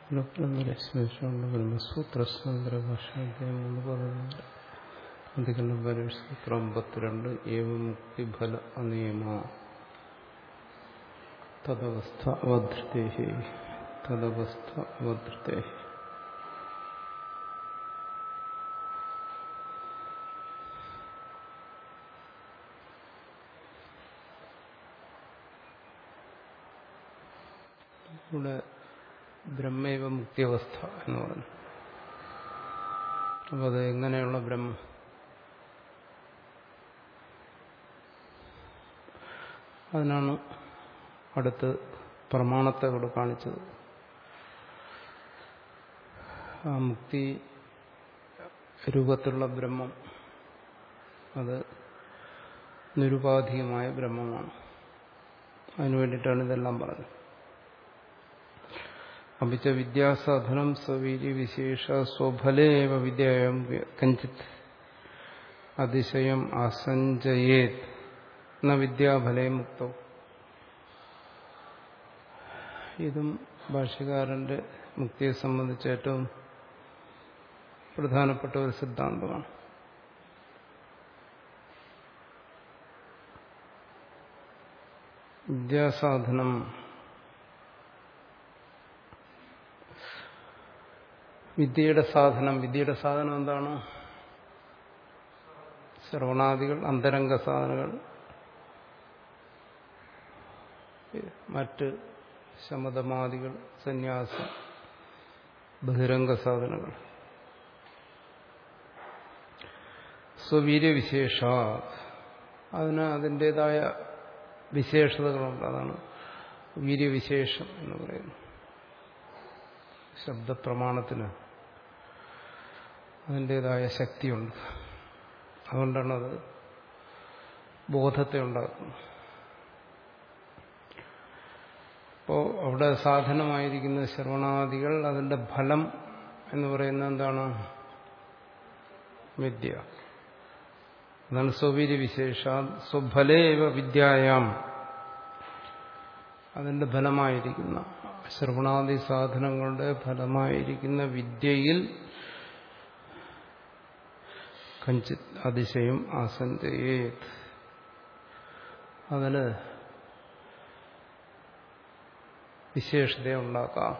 ബ്രഹ്മസൂത്രശാന്തരഭാഷാധ്യായം മൂന്ന് പതിനാല് അധികരണം പരീക്ഷ അമ്പത്തിരണ്ട് ഏവം മുക്തിഫല അനിയമ തദവസ്ഥ അവധൃതേ തദവസ്ഥ അവധൃതേ ഇവിടെ ബ്രഹ്മൈവ മുക്തിയവസ്ഥ എന്ന് പറഞ്ഞു അപ്പോൾ അത് എങ്ങനെയുള്ള ബ്രഹ്മം അതിനാണ് അടുത്ത് പ്രമാണത്തെ ഇവിടെ കാണിച്ചത് ആ മുക്തി രൂപത്തിലുള്ള ബ്രഹ്മം അത് നിരുപാധികമായ ബ്രഹ്മമാണ് അതിനു വേണ്ടിയിട്ടാണ് ഇതെല്ലാം പറഞ്ഞത് അപ്പിച്ച വിദ്യാസാധനം സ്വവീര്യ വിശേഷ സ്വഫലേവ വിദ്യായം കഞ്ചിത് അതിശയം അസഞ്ചയേത് എന്ന വിദ്യാഫലേ മുക്തവും ഇതും ഭാഷ്യകാരന്റെ മുക്തിയെ സംബന്ധിച്ച് ഏറ്റവും പ്രധാനപ്പെട്ട ഒരു സിദ്ധാന്തമാണ് വിദ്യാസാധനം വിദ്യയുടെ സാധനം വിദ്യയുടെ സാധനം എന്താണ് ശ്രവണാദികൾ അന്തരംഗ സാധനങ്ങൾ മറ്റ് ശമതമാദികൾ സന്യാസം ബഹിരംഗ സാധനങ്ങൾ സ്വവീര്യവിശേഷ അതിന് അതിൻ്റെതായ വിശേഷതകളുണ്ട് അതാണ് വീര്യവിശേഷം എന്ന് പറയുന്നത് ശബ്ദപ്രമാണത്തിന് അതിൻ്റെതായ ശക്തിയുണ്ട് അതുകൊണ്ടാണ് അത് ബോധത്തെ ഉണ്ടാക്കുന്നത് അപ്പോൾ അവിടെ സാധനമായിരിക്കുന്ന ശ്രവണാദികൾ അതിൻ്റെ ഫലം എന്ന് പറയുന്നത് എന്താണ് വിദ്യ അതാണ് സ്വവീര്യ വിശേഷ സ്വഫലേവ വിദ്യായാം അതിൻ്റെ ഫലമായിരിക്കുന്ന ശ്രവണാദി സാധനങ്ങളുടെ ഫലമായിരിക്കുന്ന വിദ്യയിൽ കഞ്ചിത് അതിശയം ആസഞ്ചയേത് അതിന് വിശേഷത ഉണ്ടാക്കാം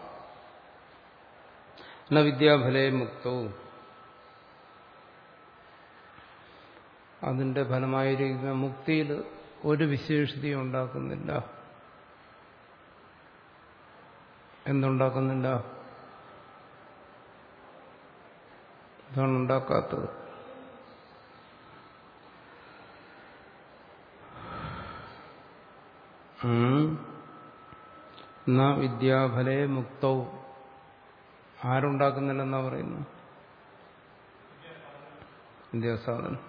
എന്ന വിദ്യാഫലേ മുക്തവും അതിന്റെ ഫലമായിരിക്കുന്ന മുക്തിയിൽ ഒരു വിശേഷതയും ഉണ്ടാക്കുന്നില്ല എന്തുണ്ടാക്കുന്നില്ല ഇതാണ് ഉണ്ടാക്കാത്തത് എന്നാ വിദ്യാഫലേ മുക്തവും ആരുണ്ടാക്കുന്നില്ലെന്നാ പറയുന്നു വിദ്യാസാധനം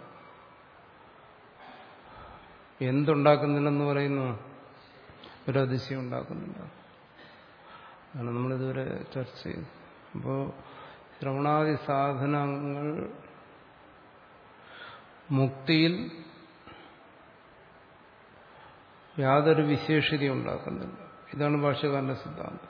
എന്തുണ്ടാക്കുന്നില്ലെന്ന് പറയുന്നു ഒരു അതിശയം ഉണ്ടാക്കുന്നില്ല അതാണ് നമ്മളിതുവരെ ചർച്ച ചെയ്തു അപ്പോൾ ശ്രവണാദി സാധനങ്ങൾ മുക്തിയിൽ യാതൊരു വിശേഷതയും ഉണ്ടാക്കുന്നില്ല ഇതാണ് ഭാഷകാരന്റെ സിദ്ധാന്തം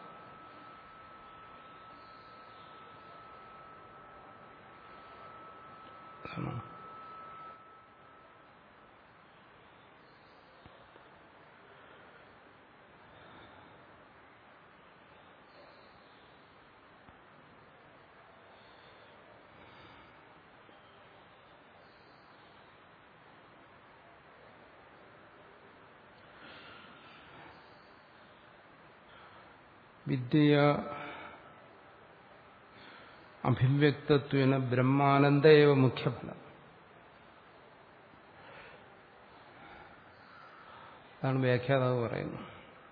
വിദ്യ അഭിവ്യക്തത്വന ബ്രഹ്മാനന്ദയവ മുഖ്യഫലം അതാണ് വ്യാഖ്യാതാവ് പറയുന്നത്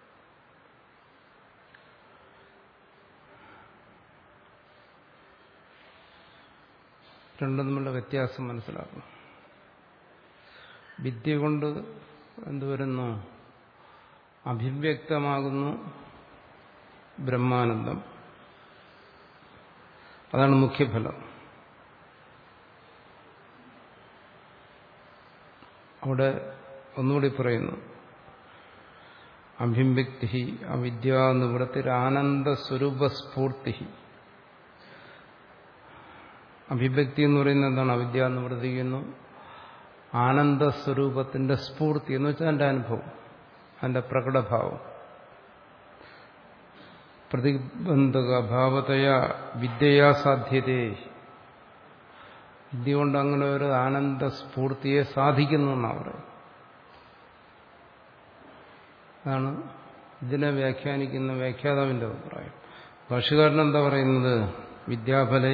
രണ്ടും തമ്മിലുള്ള വ്യത്യാസം മനസ്സിലാക്കണം വിദ്യ കൊണ്ട് എന്തുവരുന്നു അഭിവ്യക്തമാകുന്നു ബ്രഹ്മാനന്ദം അതാണ് മുഖ്യഫലം അവിടെ ഒന്നുകൂടി പറയുന്നു അഭിംവ്യക്തി അവിദ്യാനിവൃത്തിരാനന്ദസ്വരൂപസ്ഫൂർത്തി അഭിവ്യക്തി എന്ന് പറയുന്നത് എന്താണ് അവിദ്യാനിവൃത്തിക്കുന്നു ആനന്ദസ്വരൂപത്തിന്റെ സ്ഫൂർത്തി എന്ന് വെച്ചാൽ എൻ്റെ അനുഭവം അതിൻ്റെ പ്രകടഭാവം പ്രതിബന്ധക ഭാവതയ വിദ്യയാ സാധ്യതേ വിദ്യ കൊണ്ട് അങ്ങനെ ഒരു ആനന്ദ സ്ഫൂർത്തിയെ സാധിക്കുന്നു എന്നാണ് പറയുന്നത് അതാണ് ഇതിനെ വ്യാഖ്യാനിക്കുന്ന വ്യാഖ്യാതാവിന്റെ അഭിപ്രായം ഭാഷകാരൻ എന്താ പറയുന്നത് വിദ്യാഫലെ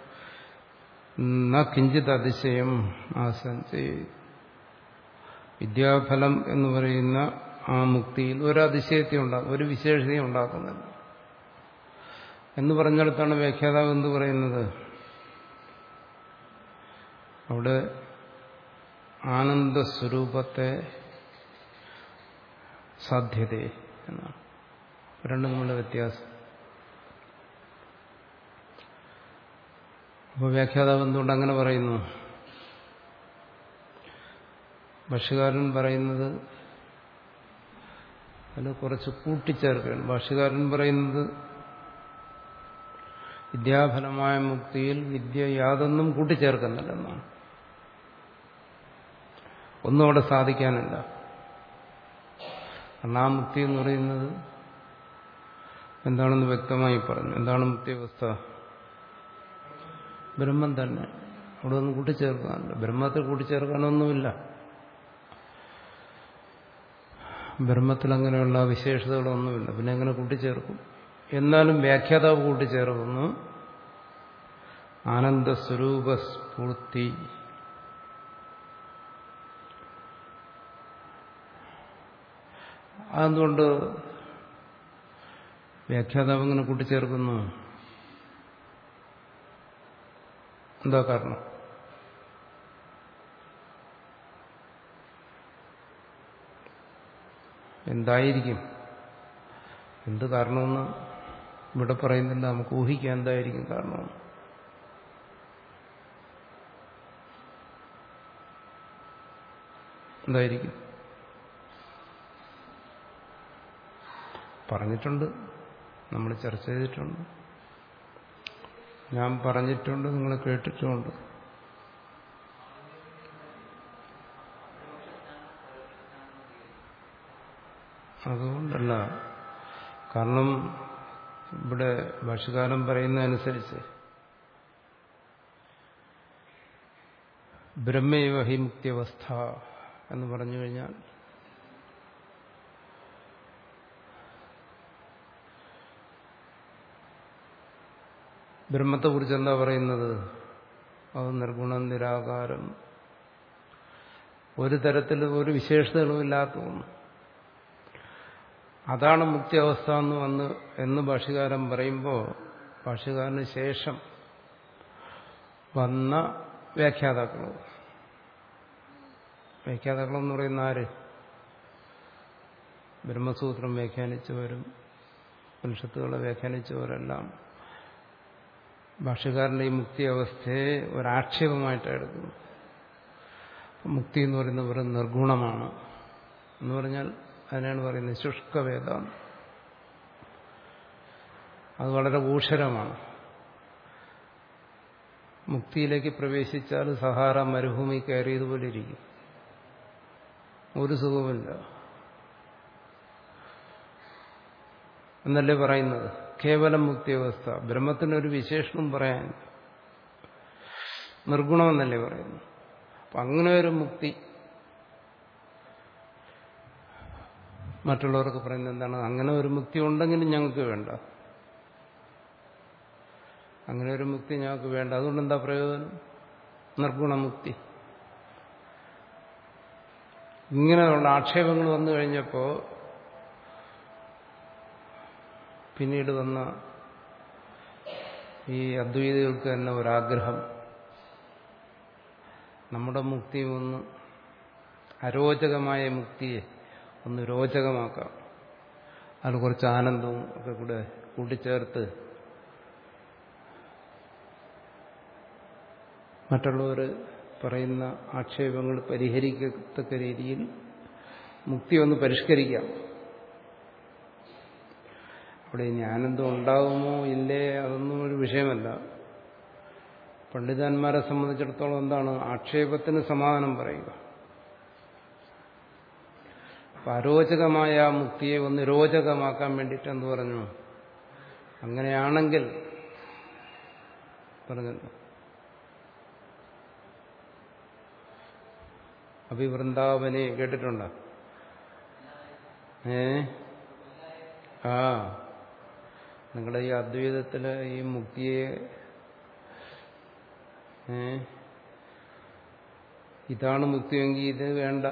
ന കിഞ്ചിത് അതിശയം ആസഞ്ചേ വിദ്യാഫലം എന്ന് പറയുന്ന ആ മുക്തിയിൽ ഒരു അതിശയത്തെ ഉണ്ടാക്കും ഒരു വിശേഷതയും ഉണ്ടാക്കുന്നില്ല എന്ന് പറഞ്ഞിടത്താണ് വ്യാഖ്യാതാവ് എന്ത് പറയുന്നത് അവിടെ ആനന്ദസ്വരൂപത്തെ സാധ്യത എന്നാണ് രണ്ടും തമ്മിലുള്ള വ്യത്യാസം അപ്പോൾ വ്യാഖ്യാതാവ് എന്തുകൊണ്ട് അങ്ങനെ പറയുന്നു ഭാഷകാരൻ പറയുന്നത് അതിന് കുറച്ച് കൂട്ടിച്ചേർക്കുകയാണ് ഭാഷകാരൻ പറയുന്നത് വിദ്യാഫലമായ മുക്തിയിൽ വിദ്യ യാതൊന്നും കൂട്ടിച്ചേർക്കുന്നില്ലെന്നാണ് ഒന്നും അവിടെ സാധിക്കാനില്ല കാരണം ആ മുക്തി എന്ന് പറയുന്നത് എന്താണെന്ന് വ്യക്തമായി പറഞ്ഞു എന്താണ് മുക്തിയവസ്ഥ ബ്രഹ്മം തന്നെ അവിടെ ഒന്നും കൂട്ടിച്ചേർക്കാനില്ല ബ്രഹ്മത്തെ കൂട്ടിച്ചേർക്കാനൊന്നുമില്ല ബ്രഹ്മത്തിൽ അങ്ങനെയുള്ള വിശേഷതകളൊന്നുമില്ല പിന്നെ എങ്ങനെ കൂട്ടിച്ചേർക്കും എന്നാലും വ്യാഖ്യാതാവ് കൂട്ടിച്ചേർക്കുന്നു ആനന്ദസ്വരൂപ സ്ഫൂർത്തി അതെന്തുകൊണ്ട് വ്യാഖ്യാതാവ് ഇങ്ങനെ കൂട്ടിച്ചേർക്കുന്നു എന്താ കാരണം എന്തായിരിക്കും എന്ത് കാരണമെന്ന് ഇവിടെ പറയുന്നില്ല നമുക്ക് ഊഹിക്കാൻ എന്തായിരിക്കും കാരണം എന്തായിരിക്കും പറഞ്ഞിട്ടുണ്ട് നമ്മൾ ചർച്ച ചെയ്തിട്ടുണ്ട് ഞാൻ പറഞ്ഞിട്ടുണ്ട് നിങ്ങൾ കേട്ടിട്ടുമുണ്ട് അതുകൊണ്ടല്ല കാരണം ഇവിടെ ഭാഷകാലം പറയുന്നതനുസരിച്ച് ബ്രഹ്മൈവ ഹി മുക്തിയവസ്ഥ എന്ന് പറഞ്ഞു കഴിഞ്ഞാൽ ബ്രഹ്മത്തെക്കുറിച്ച് എന്താ പറയുന്നത് അത് നിർഗുണം നിരാകാരം ഒരു തരത്തിൽ ഒരു വിശേഷതകളും ഇല്ലാത്ത ഒന്ന് അതാണ് മുക്തി അവസ്ഥ എന്ന് വന്ന് എന്ന് ഭാഷകാരൻ പറയുമ്പോൾ ഭാഷകാരന് ശേഷം വന്ന വ്യാഖ്യാതാക്കൾ വ്യാഖ്യാതാക്കളെന്ന് പറയുന്ന ആര് ബ്രഹ്മസൂത്രം വ്യാഖ്യാനിച്ചവരും ഉപനിഷത്തുകളെ വ്യാഖ്യാനിച്ചവരെല്ലാം ഭാഷകാരന്റെ ഈ മുക്തി അവസ്ഥയെ ഒരാക്ഷേപമായിട്ടാണ് എടുക്കുന്നത് മുക്തി എന്ന് പറയുന്നത് വെറും നിർഗുണമാണ് എന്ന് പറഞ്ഞാൽ അതിനാണ് പറയുന്നത് ശുഷ്കവേദം അത് വളരെ ഊഷരമാണ് മുക്തിയിലേക്ക് പ്രവേശിച്ചാൽ സഹാറ മരുഭൂമി കയറിയതുപോലെ ഇരിക്കും ഒരു സുഖമില്ല എന്നല്ലേ പറയുന്നത് കേവലം മുക്തിയവസ്ഥ ബ്രഹ്മത്തിനൊരു വിശേഷണം പറയാൻ നിർഗുണമെന്നല്ലേ പറയുന്നു അപ്പൊ അങ്ങനെ ഒരു മുക്തി മറ്റുള്ളവർക്ക് പറയുന്നത് എന്താണ് അങ്ങനെ ഒരു മുക്തി ഉണ്ടെങ്കിലും ഞങ്ങൾക്ക് വേണ്ട അങ്ങനെ ഒരു മുക്തി ഞങ്ങൾക്ക് വേണ്ട അതുകൊണ്ട് എന്താ പ്രയോജനം നിർഗുണമുക്തി ഇങ്ങനെയുള്ള ആക്ഷേപങ്ങൾ വന്നു കഴിഞ്ഞപ്പോൾ പിന്നീട് വന്ന ഈ അദ്വൈതികൾക്ക് തന്നെ ഒരാഗ്രഹം നമ്മുടെ മുക്തി ഒന്ന് അരോചകമായ മുക്തിയെ ഒന്ന് രോചകമാക്കാം അത് കുറച്ച് ആനന്ദവും ഒക്കെ കൂടെ കൂട്ടിച്ചേർത്ത് മറ്റുള്ളവർ പറയുന്ന ആക്ഷേപങ്ങൾ പരിഹരിക്കത്തക്ക രീതിയിൽ മുക്തി ഒന്ന് പരിഷ്കരിക്കാം അവിടെ ഇനി ആനന്ദം ഉണ്ടാകുമോ ഇല്ലേ അതൊന്നും ഒരു വിഷയമല്ല പണ്ഡിതന്മാരെ സംബന്ധിച്ചിടത്തോളം എന്താണ് ആക്ഷേപത്തിന് സമാധാനം പറയുക അപ്പൊ അരോചകമായ ആ മുക്തിയെ ഒന്ന് രോചകമാക്കാൻ വേണ്ടിയിട്ട് എന്ത് പറഞ്ഞു അങ്ങനെയാണെങ്കിൽ പറഞ്ഞല്ലോ അഭിവൃന്ദാവനെ കേട്ടിട്ടുണ്ടോ ഏ ആ നിങ്ങളുടെ ഈ അദ്വൈതത്തില് ഈ മുക്തിയെ ഏ ഇതാണ് മുക്തിയെങ്കിൽ ഇത് വേണ്ട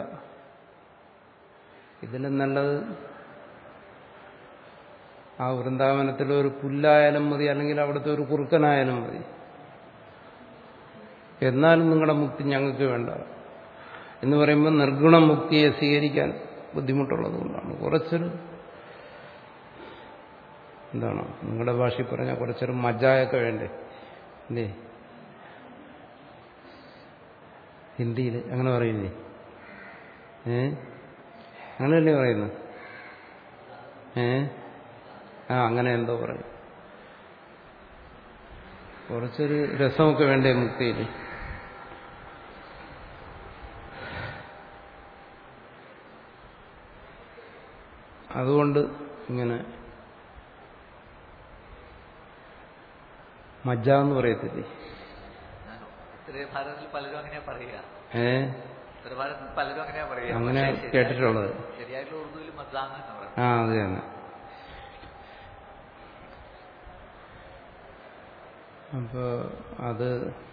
ഇതിലും നല്ലത് ആ വൃന്ദാവനത്തിലെ ഒരു പുല്ലായാലും മതി അല്ലെങ്കിൽ അവിടുത്തെ ഒരു കുറുക്കനായാലും മതി എന്നാലും നിങ്ങളുടെ മുക്തി ഞങ്ങൾക്ക് വേണ്ട എന്ന് പറയുമ്പോൾ നിർഗുണ മുക്തിയെ സ്വീകരിക്കാൻ ബുദ്ധിമുട്ടുള്ളത് കൊണ്ടാണ് കുറച്ചൊരു എന്താണ് നിങ്ങളുടെ ഭാഷയിൽ പറഞ്ഞാൽ കുറച്ചൊരു മജായൊക്കെ വേണ്ടേ അല്ലേ ഹിന്ദിയിൽ അങ്ങനെ പറയില്ലേ ഏ അങ്ങനെയല്ലേ പറയുന്നത് ഏ ആ അങ്ങനെ എന്തോ പറയും കുറച്ചൊരു രസമൊക്കെ വേണ്ടേ മുക്തിയിൽ അതുകൊണ്ട് ഇങ്ങനെ മജ്ജ എന്ന് പറയത്തില്ലേ ഉത്തര ഭാരതത്തിൽ പലരും അങ്ങനെയാ പറയുക ഏ ഉത്തര ഭാരതത്തിൽ പലരും അങ്ങനെയാ പറയുക അങ്ങനെ പക്ഷേ ശരിയായ- കേട്ടിട്ടുള്ളത് ശരിയായിട്ടുള്ള ഉറുദുവിൽ മദ്ദാന്ന് തന്നെ പറയും ആ അത് തന്നെ അപ്പോ അത്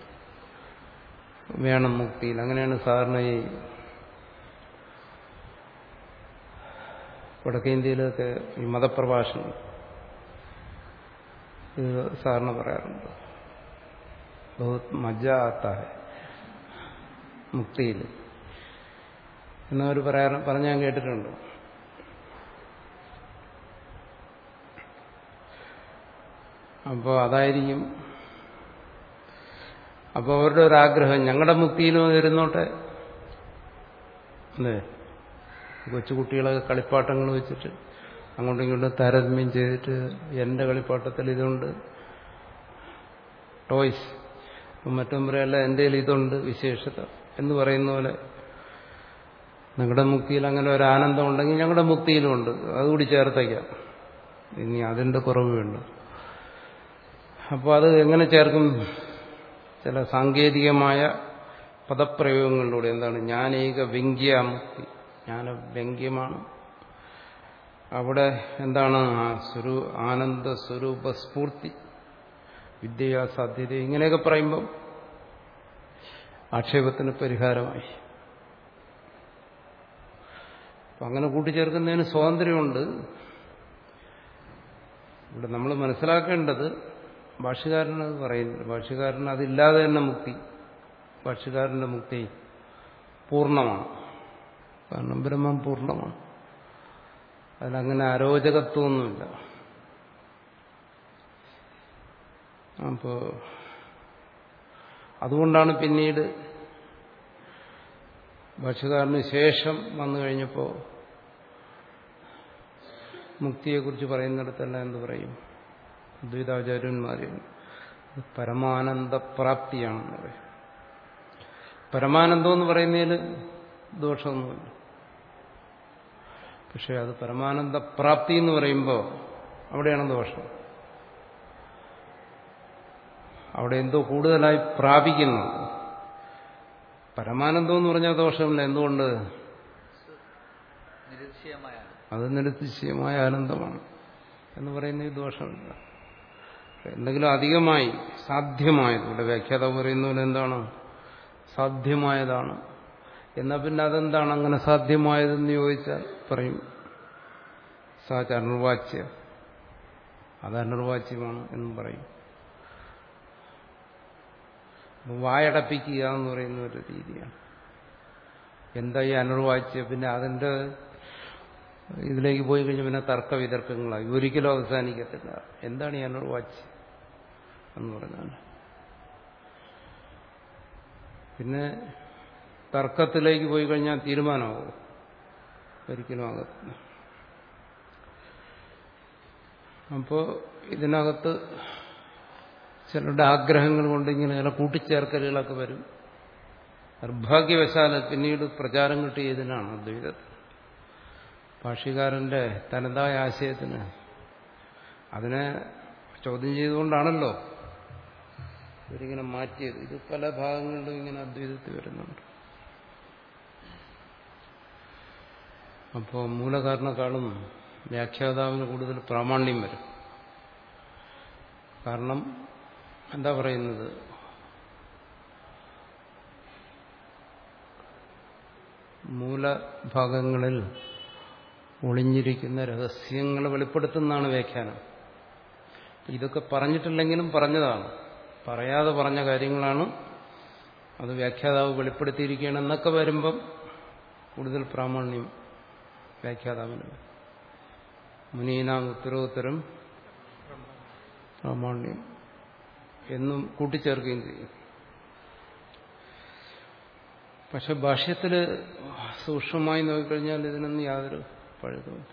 വേണം മുക്തിയിൽ അങ്ങനെയാണ് സാറിന് ഈ വടക്കേ ഇന്ത്യയിലൊക്കെ ഈ മതപ്രഭാഷണം ഇത് സാറിന് പറയാറുണ്ട് ബഹുത് മജ ആത്ത ഹെ മുക്തിയിൽ എന്നവർ പറയാറ് പറഞ്ഞ് ഞാൻ കേട്ടിട്ടുണ്ട് അപ്പോൾ അതായിരിക്കും അപ്പോൾ അവരുടെ ഒരു ആഗ്രഹം ഞങ്ങളുടെ മുക്തിയിലും ഇരുന്നോട്ടെ അല്ലേ കൊച്ചുകുട്ടികളൊക്കെ കളിപ്പാട്ടങ്ങൾ വെച്ചിട്ട് അങ്ങോട്ടും ഇങ്ങോട്ടും താരതമ്യം ചെയ്തിട്ട് എൻ്റെ കളിപ്പാട്ടത്തിൽ ഇതുണ്ട് ടോയ്സ് അപ്പം മറ്റും പറയല്ല എൻ്റെ കയ്യിൽ ഇതുണ്ട് വിശേഷത എന്ന് പറയുന്ന പോലെ നിങ്ങളുടെ മുക്തിയിൽ അങ്ങനെ ഒരു ആനന്ദം ഉണ്ടെങ്കിൽ ഞങ്ങളുടെ മുക്തിയിലുമുണ്ട് അതുകൂടി ചേർത്തേക്കാം ഇനി അതിൻ്റെ കുറവ് വേണ്ട അപ്പോൾ അത് എങ്ങനെ ചേർക്കും ചില സാങ്കേതികമായ പദപ്രയോഗങ്ങളിലൂടെ എന്താണ് ഞാനേക വ്യംഗ്യ മുക്തി ജ്ഞാന വ്യംഗ്യമാണ് അവിടെ എന്താണ് ആ സ്വരൂ ആനന്ദ സ്വരൂപ സ്ഫൂർത്തി വിദ്യ സാധ്യത ഇങ്ങനെയൊക്കെ പറയുമ്പം ആക്ഷേപത്തിന് പരിഹാരമായി അപ്പം അങ്ങനെ കൂട്ടിച്ചേർക്കുന്നതിന് സ്വാതന്ത്ര്യമുണ്ട് ഇവിടെ നമ്മൾ മനസ്സിലാക്കേണ്ടത് ഭാഷകാരൻ അത് പറയുന്നില്ല ഭാഷകാരൻ അതില്ലാതെ തന്നെ മുക്തി ഭാഷകാരന്റെ മുക്തി പൂർണ്ണമാണ് കാരണം ബ്രഹ്മം പൂർണ്ണമാണ് അതിലങ്ങനെ അരോചകത്വമൊന്നുമില്ല അപ്പോ അതുകൊണ്ടാണ് പിന്നീട് ഭാഷകാരന് ശേഷം വന്നു കഴിഞ്ഞപ്പോൾ മുക്തിയെക്കുറിച്ച് പറയുന്നിടത്തെല്ലാം എന്ത് പറയും അദ്വൈതാചാര്യന്മാരെ പരമാനന്ദ പ്രാപ്തിയാണെന്ന് പറയും പരമാനന്ദം എന്ന് പറയുന്നതിൽ ദോഷമൊന്നുമില്ല പക്ഷെ അത് പരമാനന്ദ പ്രാപ്തി എന്ന് പറയുമ്പോൾ അവിടെയാണ് ദോഷം അവിടെ എന്തോ കൂടുതലായി പ്രാപിക്കുന്നു പരമാനന്ദം എന്ന് പറഞ്ഞാൽ ദോഷമില്ല എന്തുകൊണ്ട് നിരതിശയമായ അത് നിരതിശയമായ ആനന്ദമാണ് എന്ന് പറയുന്നതിൽ ദോഷമില്ല എന്തെങ്കിലും അധികമായി സാധ്യമായത് ഇവിടെ വ്യാഖ്യാത പറയുന്ന പോലെ എന്താണ് സാധ്യമായതാണ് എന്നാൽ പിന്നെ അതെന്താണ് അങ്ങനെ സാധ്യമായതെന്ന് ചോദിച്ചാൽ പറയും സാച്ച് അനിർവാച്യ അത് അനിർവാച്യമാണ് എന്നും പറയും വായടപ്പിക്കുക എന്ന് പറയുന്ന ഒരു രീതിയാണ് എന്താ ഈ അനിർവാച്യ പിന്നെ അതിന്റെ ഇതിലേക്ക് പോയി കഴിഞ്ഞാൽ പിന്നെ തർക്ക വിതർക്കങ്ങളായി ഒരിക്കലും അവസാനിക്കത്തില്ല എന്താണ് ഈ അനിർവാച്യം എന്ന് പറഞ്ഞാൽ പിന്നെ തർക്കത്തിലേക്ക് പോയി കഴിഞ്ഞാൽ തീരുമാനമാകും ഒരിക്കലും ആകത്തില്ല അപ്പോൾ ഇതിനകത്ത് ചിലരുടെ ആഗ്രഹങ്ങൾ കൊണ്ട് ഇങ്ങനെ ചില കൂട്ടിച്ചേർക്കലുകളൊക്കെ വരും നിർഭാഗ്യവശാല് പിന്നീട് പ്രചാരം കിട്ടിയതിനാണ് അദ്വൈതത്തിൽ ഭാഷ്യകാരന്റെ തനതായ ആശയത്തിന് അതിനെ ചോദ്യം ചെയ്തുകൊണ്ടാണല്ലോ ഇവരിങ്ങനെ മാറ്റിയത് ഇത് പല ഭാഗങ്ങളിലും ഇങ്ങനെ അദ്വൈതത്തിൽ വരുന്നുണ്ട് അപ്പോൾ മൂലകാരണക്കാളും വ്യാഖ്യാതാവിന് കൂടുതൽ പ്രാമാണ്യം വരും കാരണം എന്താ പറയുന്നത് മൂലഭാഗങ്ങളിൽ ഒളിഞ്ഞിരിക്കുന്ന രഹസ്യങ്ങൾ വെളിപ്പെടുത്തുന്നതാണ് വ്യാഖ്യാനം ഇതൊക്കെ പറഞ്ഞിട്ടില്ലെങ്കിലും പറഞ്ഞതാണ് പറയാതെ പറഞ്ഞ കാര്യങ്ങളാണ് അത് വ്യാഖ്യാതാവ് വെളിപ്പെടുത്തിയിരിക്കുകയാണ് എന്നൊക്കെ വരുമ്പം കൂടുതൽ പ്രാമാണ്യം വ്യാഖ്യാതാവിന് മുനീനാം ഉത്തരോത്തരം പ്രാമാണ്യം എന്നും കൂട്ടിച്ചേർക്കുകയും ചെയ്യും പക്ഷെ ഭാഷ്യത്തിൽ സൂക്ഷ്മമായി നോക്കിക്കഴിഞ്ഞാൽ ഇതിനൊന്നും യാതൊരു പഴുതുമില്ല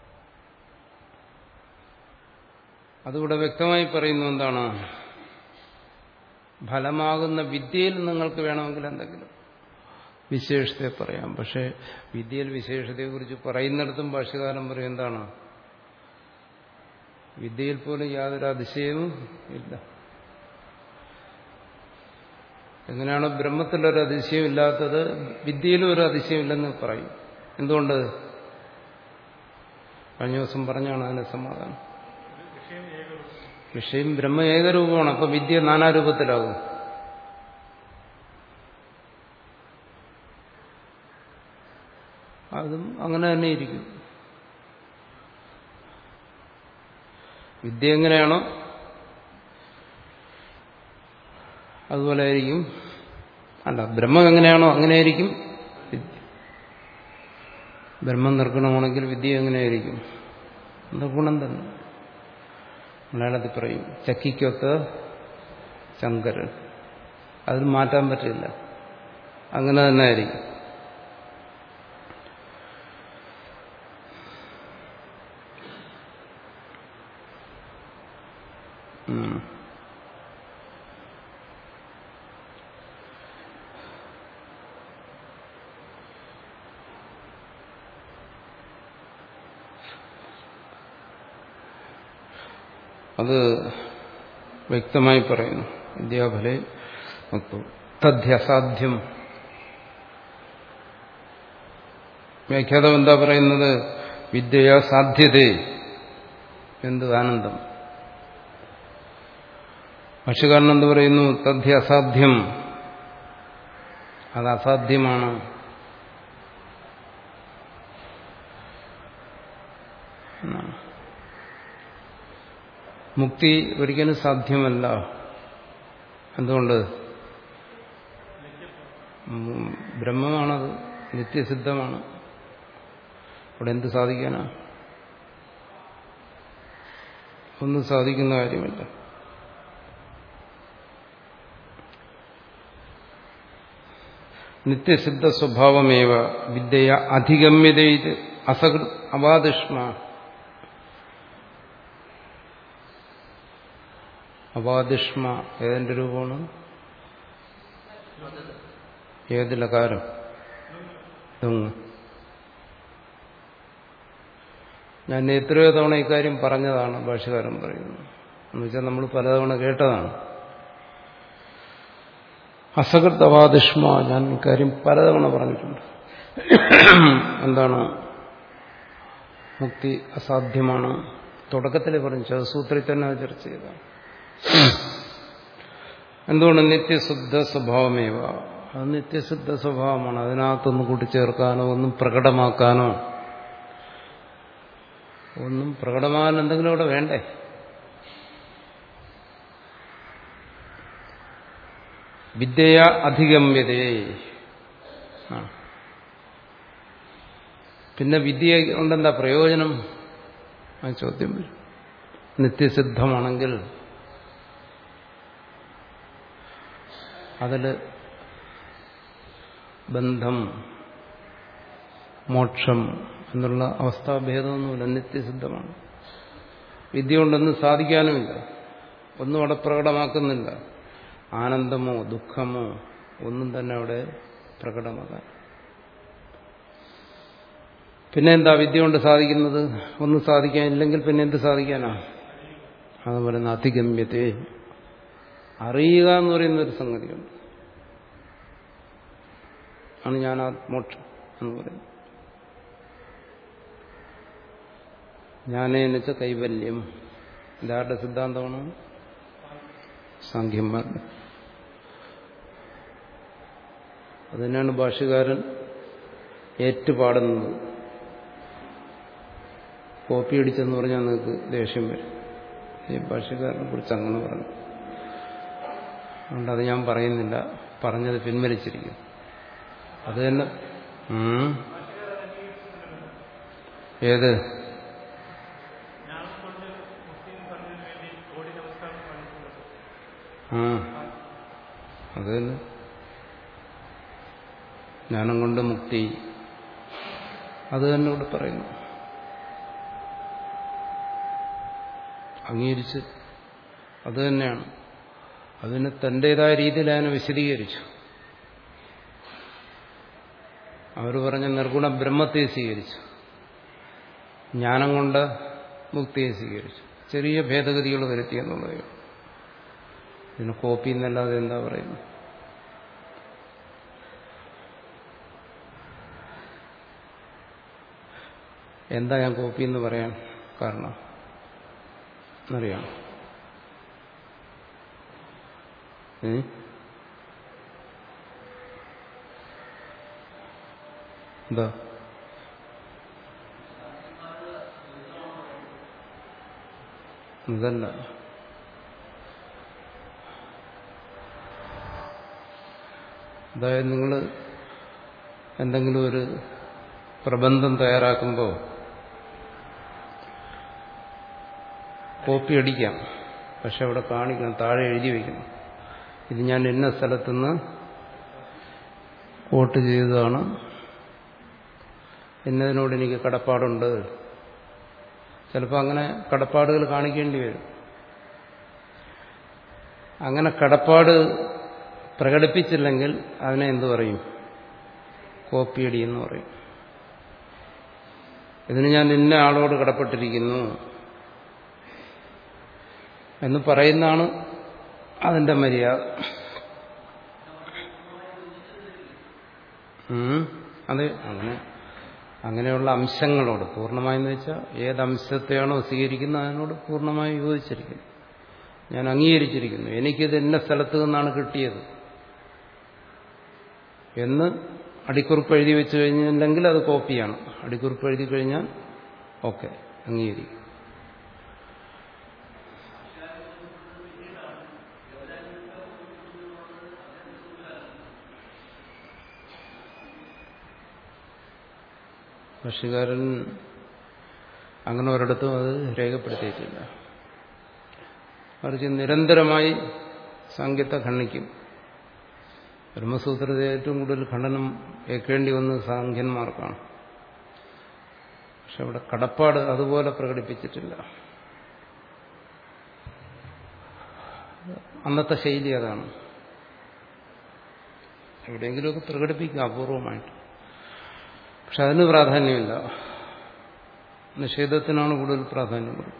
അതുകൂടെ വ്യക്തമായി പറയുന്നു എന്താണ് ഫലമാകുന്ന വിദ്യയിൽ നിങ്ങൾക്ക് വേണമെങ്കിൽ എന്തെങ്കിലും വിശേഷത്തെ പറയാം പക്ഷെ വിദ്യയിൽ വിശേഷതയെക്കുറിച്ച് പറയുന്നിടത്തും ഭാഷ്യകാലം പറയും എന്താണ് വിദ്യയിൽ പോലും യാതൊരു അതിശയവും ഇല്ല എങ്ങനെയാണ് ബ്രഹ്മത്തിലൊരു അതിശയം ഇല്ലാത്തത് വിദ്യയിലും ഒരു അതിശയമില്ലെന്ന് പറയും എന്തുകൊണ്ട് കഴിഞ്ഞ ദിവസം പറഞ്ഞാണ് അതിന് സമാധാനം വിഷയം ബ്രഹ്മ ഏകരൂപമാണ് അപ്പൊ വിദ്യ നാനാരൂപത്തിലാകും അതും അങ്ങനെ തന്നെ ഇരിക്കും വിദ്യ എങ്ങനെയാണോ അതുപോലെ ആയിരിക്കും അല്ല ബ്രഹ്മം എങ്ങനെയാണോ അങ്ങനെയായിരിക്കും വിദ്യ ബ്രഹ്മം നിർഗുണമാണെങ്കിൽ വിദ്യ എങ്ങനെയായിരിക്കും നിർഗുണം തന്നെ മലയാളത്തിൽ പറയും ചക്കിക്കൊത്ത് ശങ്കരൻ അതിൽ മാറ്റാൻ പറ്റില്ല അങ്ങനെ തന്നെ ആയിരിക്കും ഉം. അത് വ്യക്തമായി പറയുന്നു വിദ്യാഫലെ തദ്ധ്യസാധ്യം വ്യാഖ്യാതം എന്താ പറയുന്നത് വിദ്യയ സാധ്യതേ എന്ത് ആനന്ദം ഭക്ഷ്യകാരൻ എന്ത് പറയുന്നു തദ്ധ്യ അസാധ്യം അത് അസാധ്യമാണ് എന്നാണ് മുക്തി ഒരിക്കലും സാധ്യമല്ല എന്തുകൊണ്ട് ഉം, ബ്രഹ്മമാണത് നിത്യസിദ്ധമാണ് അവിടെ എന്ത് സാധിക്കാനാ ഒന്നും സാധിക്കുന്ന കാര്യമില്ല നിത്യസിദ്ധ സ്വഭാവമേവ വിദ്യയ അധിഗമ്യത ഇത് അസകൃ അവാദിഷ്മ അവാദിഷ്മ ഏതിന്റെ രൂപമാണ് ഏതിലകാരം തെങ്ങ് ഞാൻ എത്രയോ തവണ ഇക്കാര്യം പറഞ്ഞതാണ് ഭാഷകാരൻ പറയുന്നത് എന്നുവെച്ചാൽ നമ്മൾ പലതവണ കേട്ടതാണ് അസകൃതവാദിഷ്മ ഞാൻ ഇക്കാര്യം പലതവണ പറഞ്ഞിട്ടുണ്ട് എന്താണ് മുക്തി അസാധ്യമാണ് തുടക്കത്തിൽ പറഞ്ഞു ചതുസൂത്രിൽ തന്നെ അത് ചർച്ച ചെയ്തതാണ് എന്തുകൊണ്ട് നിത്യശുദ്ധ സ്വഭാവമേവ അത് നിത്യശുദ്ധ സ്വഭാവമാണ് അതിനകത്തൊന്നും കൂട്ടിച്ചേർക്കാനോ ഒന്നും പ്രകടമാക്കാനോ ഒന്നും പ്രകടമാകാൻ എന്തെങ്കിലും അവിടെ വേണ്ടേ വിദ്യയ അധിഗമ്യതയെ ആ. പിന്നെ വിദ്യ കൊണ്ടെന്താ പ്രയോജനം ആ ചോദ്യം വരും നിത്യസിദ്ധമാണെങ്കിൽ അതിൽ ബന്ധം മോക്ഷം എന്നുള്ള അവസ്ഥാഭേദമൊന്നുമില്ല നിത്യസിദ്ധമാണ് വിദ്യ കൊണ്ടൊന്നും സാധിക്കാനുമില്ല ഒന്നും അവിടെ പ്രകടമാക്കുന്നില്ല ആനന്ദമോ ദുഃഖമോ ഒന്നും തന്നെ അവിടെ പ്രകടമാകാൻ പിന്നെ എന്താ വിദ്യ കൊണ്ട് സാധിക്കുന്നത് ഒന്നും സാധിക്കാനില്ലെങ്കിൽ പിന്നെ എന്ത് സാധിക്കാനാ അത് പറയുന്ന അതിഗമ്യത്തെ അറിയുക എന്ന് പറയുന്ന ഒരു സംഗതിയുണ്ട് ആണ് ഞാൻ ആ മോക്ഷം എന്ന് പറയുന്നത് ജ്ഞാനേന്ന് വെച്ചാൽ കൈവല്യം ഇതാരുടെ സിദ്ധാന്തമാണ് സാഖ്യന്മാരുടെ അതിനാണ് ഭാഷകാരൻ ഏറ്റുപാടുന്നത് കോപ്പി അടിച്ചെന്ന് പറഞ്ഞാൽ നിങ്ങൾക്ക് ദേഷ്യം വരും ഈ ഭാഷകാരനെ കുറിച്ച് അങ്ങനെ പറഞ്ഞു അതുകൊണ്ട് അത് ഞാൻ പറയുന്നില്ല പറഞ്ഞത് പിൻവലിച്ചിരിക്കുന്നു അത് തന്നെ ഉം. ഏത് ആ അത് തന്നെ ജ്ഞാനം കൊണ്ട് മുക്തി അത് തന്നെ ഇവിടെ പറയുന്നു അംഗീകരിച്ച് അത് തന്നെയാണ് അതിന് തൻ്റെതായ രീതിയിൽ അതിനെ വിശദീകരിച്ചു അവർ പറഞ്ഞ നിർഗുണ ബ്രഹ്മത്തെ സ്വീകരിച്ചു ജ്ഞാനം കൊണ്ട് മുക്തിയെ സ്വീകരിച്ചു ചെറിയ ഭേദഗതികൾ വരുത്തി എന്നുള്ളതേ ഉള്ളൂ. ഇതിന് കോപ്പി എന്നല്ലാതെ എന്താ പറയുന്നത് എന്താ ഞാൻ കോപ്പി എന്ന് പറയാൻ കാരണം അറിയാം ഏ എന്താ അതല്ല അതായത് നിങ്ങൾ എന്തെങ്കിലും ഒരു പ്രബന്ധം തയ്യാറാക്കുമ്പോൾ കോപ്പി അടിക്കാം പക്ഷെ അവിടെ കാണിക്കണം താഴെ എഴുതി വയ്ക്കണം ഇത് ഞാൻ ഇന്ന സ്ഥലത്തുനിന്ന് കോട്ട് ചെയ്തതാണ് എന്നതിനോട് എനിക്ക് കടപ്പാടുണ്ട് ചിലപ്പോൾ അങ്ങനെ കടപ്പാടുകൾ കാണിക്കേണ്ടി വരും അങ്ങനെ കടപ്പാട് പ്രകടിപ്പിച്ചില്ലെങ്കിൽ അതിനെ എന്തു പറയും കോപ്പിയടി എന്ന് പറയും ഇതിന് ഞാൻ ഇന്ന ആളോട് കടപ്പെട്ടിരിക്കുന്നു എന്ന് പറയുന്നതാണ് അതിന്റെ മര്യാദ ഉം. അതെ അങ്ങനെ അങ്ങനെയുള്ള അംശങ്ങളോട് പൂർണ്ണമായെന്ന് വെച്ചാൽ ഏത് അംശത്തെയാണോ സ്വീകരിക്കുന്നത് അതിനോട് പൂർണ്ണമായും യോജിച്ചിരിക്കുന്നു ഞാൻ അംഗീകരിച്ചിരിക്കുന്നു എനിക്കിത് എന്ന സ്ഥലത്ത് നിന്നാണ് കിട്ടിയത് എന്ന് അടിക്കുറിപ്പ് എഴുതി വെച്ച് കഴിഞ്ഞിട്ടുണ്ടെങ്കിൽ അത് കോപ്പിയാണ് അടിക്കുറിപ്പ് എഴുതി കഴിഞ്ഞാൽ ഓക്കെ അംഗീകരിക്കും ഭക്ഷ്യകാരൻ അങ്ങനെ ഒരിടത്തും അത് രേഖപ്പെടുത്തിയിട്ടില്ല മറിച്ച് നിരന്തരമായി സംഗീത ഖണ്ഡിക്കും ബ്രഹ്മസൂത്രത്തെ ഏറ്റവും കൂടുതൽ ഖണ്ഡനം ഏൽക്കേണ്ടി വന്നത് സാഖ്യന്മാർക്കാണ് പക്ഷെ അവിടെ കടപ്പാട് അതുപോലെ പ്രകടിപ്പിച്ചിട്ടില്ല അന്നത്തെ ശൈലി അതാണ് എവിടെയെങ്കിലുമൊക്കെ പ്രകടിപ്പിക്കുക അപൂർവമായിട്ട് പക്ഷെ അതിന് പ്രാധാന്യമില്ല നിഷേധത്തിനാണ് കൂടുതൽ പ്രാധാന്യം കൊടുക്കുന്നത്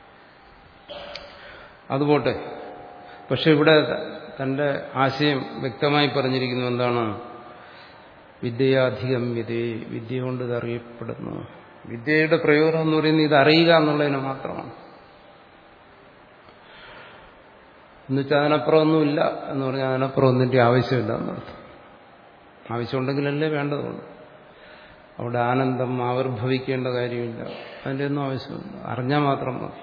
അതുപോട്ടെ പക്ഷെ ഇവിടെ തന്റെ ആശയം വ്യക്തമായി പറഞ്ഞിരിക്കുന്നു എന്താണ് വിദ്യയാധിഗമ്യതേ വിദ്യ കൊണ്ട് ഇത് അറിയപ്പെടുന്നു വിദ്യയുടെ പ്രയോജനം എന്ന് പറയുന്നത് ഇത് അറിയുക എന്നുള്ളതിന് മാത്രമാണ് എന്നുവെച്ചാൽ അതിനപ്പുറം ഒന്നുമില്ല എന്ന് പറഞ്ഞാൽ അതിനപ്പുറം ഒന്നിന്റെ ആവശ്യമില്ല എന്നർത്ഥം ആവശ്യമുണ്ടെങ്കിലല്ലേ വേണ്ടതുള്ളൂ അവിടെ ആനന്ദം ആവിർഭവിക്കേണ്ട കാര്യമില്ല അതിൻ്റെ ഒന്നും ആവശ്യമില്ല അറിഞ്ഞാൽ മാത്രം മതി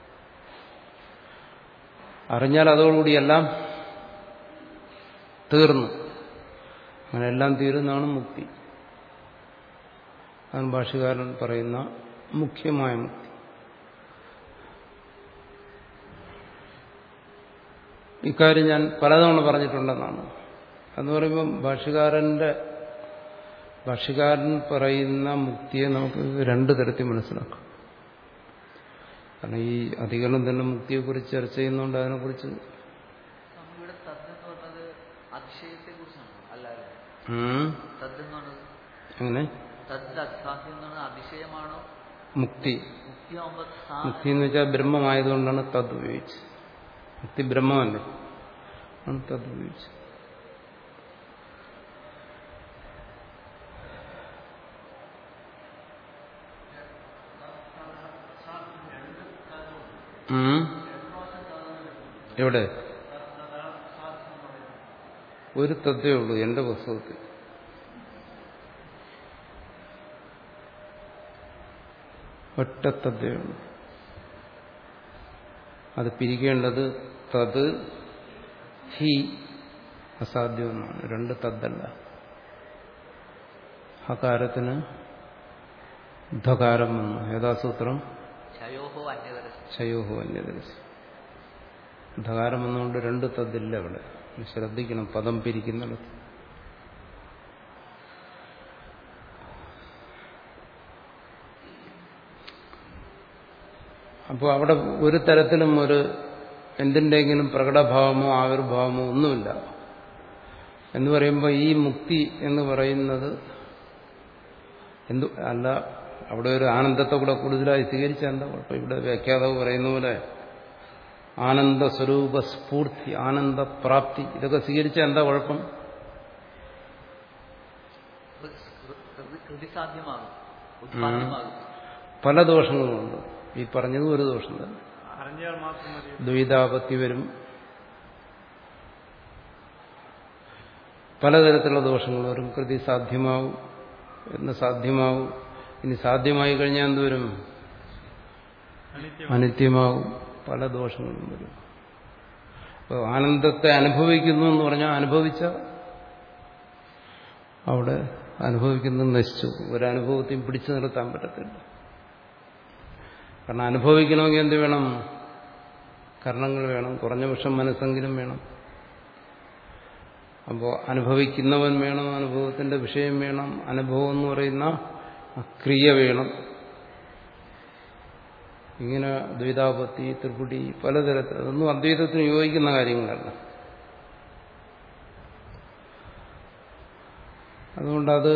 അറിഞ്ഞാൽ അതോടുകൂടി എല്ലാം തീർന്നു അങ്ങനെ എല്ലാം തീരുന്നതാണ് മുക്തി അതാണ് ഭാഷകാരൻ പറയുന്ന മുഖ്യമായ മുക്തി ഇക്കാര്യം ഞാൻ പലതവണ പറഞ്ഞിട്ടുണ്ടെന്നാണ് എന്ന് പറയുമ്പം ഭാഷകാരന്റെ ഭാഷകാരൻ പറയുന്ന മുക്തിയെ നമുക്ക് രണ്ട് തരത്തിൽ മനസ്സിലാക്കാം കാരണം ഈ അധികരണം തന്നെ മുക്തിയെക്കുറിച്ച് ചർച്ച ചെയ്യുന്നതുകൊണ്ട് അതിനെക്കുറിച്ച് സ്വാമി ഇവിടെ തദ് എന്ന് പറഞ്ഞത് അതിശയത്തെ കുറിച്ചാണ് അല്ല അല്ലേ ഉം, തദ് എന്ന് പറഞ്ഞത് അങ്ങനെ തദ് അസാധ്യം എന്ന് പറഞ്ഞത് അതിശയമാണോ മുക്തി മുക്തിയാകുമ്പോ സാ മുക്തി എന്ന് വെച്ചാൽ ബ്രഹ്മമായതുകൊണ്ടാണ് തത് ഉപയോഗിച്ചത് മുക്തി ബ്രഹ്മമല്ലേ ആണ് തത് ഉപയോഗിച്ചത് ഉം. എവിടെ ഒരു തത്തേ ഉള്ളൂ എന്റെ പുസ്തകത്തിൽ ഒറ്റ തത്തേ ഉള്ളൂ അത് പിരിക്കേണ്ടത് തത് ഹി അസാധ്യമെന്നാണ് രണ്ട് തദ്ദല്ല ഹകാരത്തിന് ധകാരം വന്നു യഥാസൂത്രം ക്ഷയോഹോ അന്യതരസ് ക്ഷയോഹോ അന്യദർശി ധകാരം വന്നുകൊണ്ട് രണ്ട് തദ്ദില്ല അവിടെ ശ്രദ്ധിക്കണം പദം പിരിക്കുന്നിടത്ത് അപ്പോൾ അവിടെ ഒരു തരത്തിലും ഒരു എന്തിൻ്റെങ്കിലും പ്രകടഭാവമോ ആവിർഭാവമോ ഒന്നുമില്ല എന്ന് പറയുമ്പോൾ ഈ മുക്തി എന്ന് പറയുന്നത് എന്തു അല്ല അവിടെ ഒരു ആനന്ദത്തെ കൂടെ കൂടുതലായി സ്വീകരിച്ച എന്താ കുഴപ്പം ഇവിടെ വ്യാഖ്യാതാവ് പറയുന്ന പോലെ ആനന്ദ സ്വരൂപ സ്ഫൂർത്തി ആനന്ദപ്രാപ്തി ഇതൊക്കെ സ്വീകരിച്ച എന്താ കുഴപ്പം കൃതിസാധ്യമാകും ഉത്പാദ്യമാകും പല ദോഷങ്ങളുമുണ്ട് ഈ പറഞ്ഞത് ഒരു ദോഷം തന്നെ അറിഞ്ഞാൽ മാത്രം മതി ദ്വൈതാപത്തി വരും പലതരത്തിലുള്ള ദോഷങ്ങൾ വരും കൃതി സാധ്യമാവും എന്ന് സാധ്യമാവും ഇനി സാധ്യമായി കഴിഞ്ഞാൽ എന്തുവരും അനിത്യം അനിത്യമാവും പല ദോഷങ്ങളും വരും അപ്പോൾ ആനന്ദത്തെ അനുഭവിക്കുന്നു എന്ന് പറഞ്ഞാൽ അനുഭവിച്ച അവിടെ അനുഭവിക്കുന്നത് നശിച്ചു ഒരനുഭവത്തെയും പിടിച്ചു നിർത്താൻ പറ്റത്തില്ല കാരണം അനുഭവിക്കണമെങ്കിൽ എന്ത് വേണം കർണങ്ങൾ വേണം കുറഞ്ഞ പക്ഷം മനസ്സെങ്കിലും വേണം അപ്പോൾ അനുഭവിക്കുന്നവൻ വേണം അനുഭവത്തിന്റെ വിഷയം വേണം അനുഭവം എന്ന് പറയുന്ന ആ ക്രിയ വേണം ഇങ്ങനെ ദ്വൈതാപത്തി ത്രിപുടി പലതരത്തിൽ അതൊന്നും അദ്വൈതത്തിന് യോജിക്കുന്ന കാര്യങ്ങളല്ല അതുകൊണ്ടത്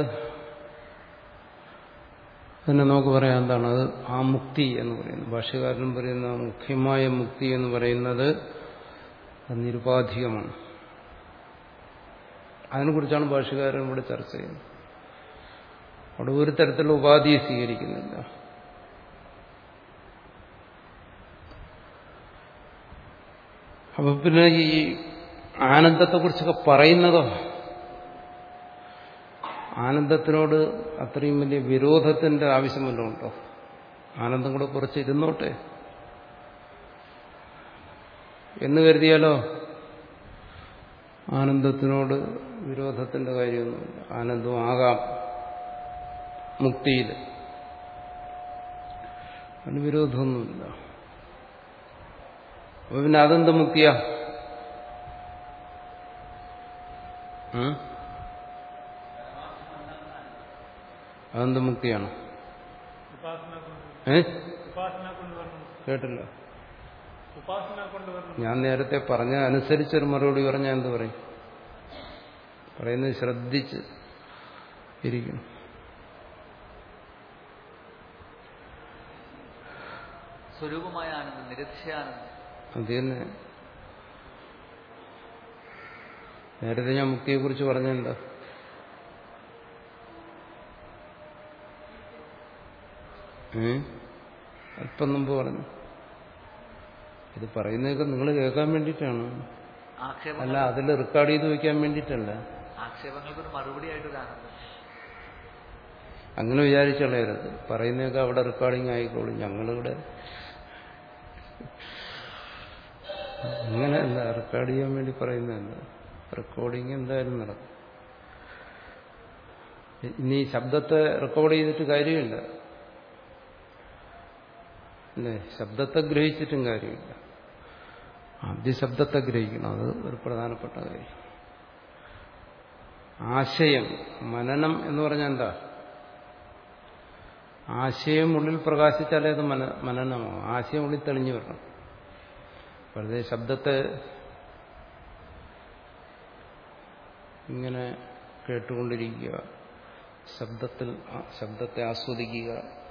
തന്നെ നമുക്ക് പറയാം എന്താണ് അത് ആ മുക്തി എന്ന് പറയുന്നത് ഭാഷ്യകാരൻ പറയുന്ന ആ മുഖ്യമായ മുക്തി എന്ന് പറയുന്നത് അത് നിരുപാധികമാണ് അതിനെക്കുറിച്ചാണ് ഭാഷ്യകാരൻ ഇവിടെ ചർച്ച ചെയ്യുന്നത് അവിടെ ഒരു തരത്തിലുള്ള ഉപാധിയെ സ്വീകരിക്കുന്നില്ല അപ്പൊ പിന്നെ ഈ ആനന്ദത്തെക്കുറിച്ചൊക്കെ പറയുന്നതോ ആനന്ദത്തിനോട് അത്രയും വലിയ വിരോധത്തിന്റെ ആവശ്യം വല്ലതും ഉണ്ടോ ആനന്ദം കൂടെ കുറച്ച് ഇരുന്നോട്ടെ എന്ന് കരുതിയാലോ ആനന്ദത്തിനോട് വിരോധത്തിന്റെ കാര്യമൊന്നുമില്ല ആനന്ദവും ആകാം മുക്തിയിൽ അതിന് വിരോധമൊന്നുമില്ല അപ്പൊ പിന്നെ അതെന്ത് മുക്തിയാ ഉം? അതെന്ത് മുക്തിയാണ് ഉപാസന കൊണ്ട് ഏ ഉപാസന കൊണ്ട് വരണം കേട്ടില്ല ഉപാസന കൊണ്ട് വരണം ഞാൻ നേരത്തെ പറഞ്ഞ അനുസരിച്ചൊരു മറുപടി പറഞ്ഞാൽ എന്ത് പറയും പറയുന്നത് ശ്രദ്ധിച്ച് ഇരിക്കണം സ്വരൂപമായ ആനന്ദം നിരതിശയാനന്ദം അത് തന്നെ നേരത്തെ ഞാൻ മുക്തിയെക്കുറിച്ച് പറഞ്ഞെന്താ ഏ അല്പം മുമ്പ് പറഞ്ഞു ഇത് പറയുന്നതൊക്കെ നിങ്ങൾ കേൾക്കാൻ വേണ്ടിയിട്ടാണ് ആക്ഷേപങ്ങൾ അല്ല അതിൽ റെക്കോർഡ് ചെയ്ത് വയ്ക്കാൻ വേണ്ടിയിട്ടല്ല ആക്ഷേപങ്ങൾക്കൊരു മറുപടിയായിട്ടൊരു ആനന്ദം അങ്ങനെ വിചാരിച്ചുള്ളരുത് പറയുന്നതൊക്കെ അവിടെ റെക്കോർഡിംഗ് ആയിക്കോളും ഞങ്ങളിവിടെ അങ്ങനെയല്ല റെക്കോർഡ് ചെയ്യാൻ വേണ്ടി പറയുന്നതല്ല റെക്കോർഡിങ് എന്തായാലും നടക്കും ഇനി ഈ ശബ്ദത്തെ റെക്കോർഡ് ചെയ്തിട്ട് കാര്യമില്ല അല്ലേ ശബ്ദത്തെ ഗ്രഹിച്ചിട്ടും കാര്യമില്ല ആദ്യ ശബ്ദത്തെ ഗ്രഹിക്കണം അത് ഒരു പ്രധാനപ്പെട്ട കാര്യം ആശയം മനനം എന്ന് പറഞ്ഞാൽ എന്താ ആശയം ഉള്ളിൽ പ്രകാശിച്ചാലേ അത് മന മനനമാവും ആശയം ഉള്ളിൽ തെളിഞ്ഞു വരണം വെറുതെ ശബ്ദത്തെ ഇങ്ങനെ കേട്ടുകൊണ്ടിരിക്കുക ശബ്ദത്തിൽ ആ- ശബ്ദത്തെ ആസ്വദിക്കുക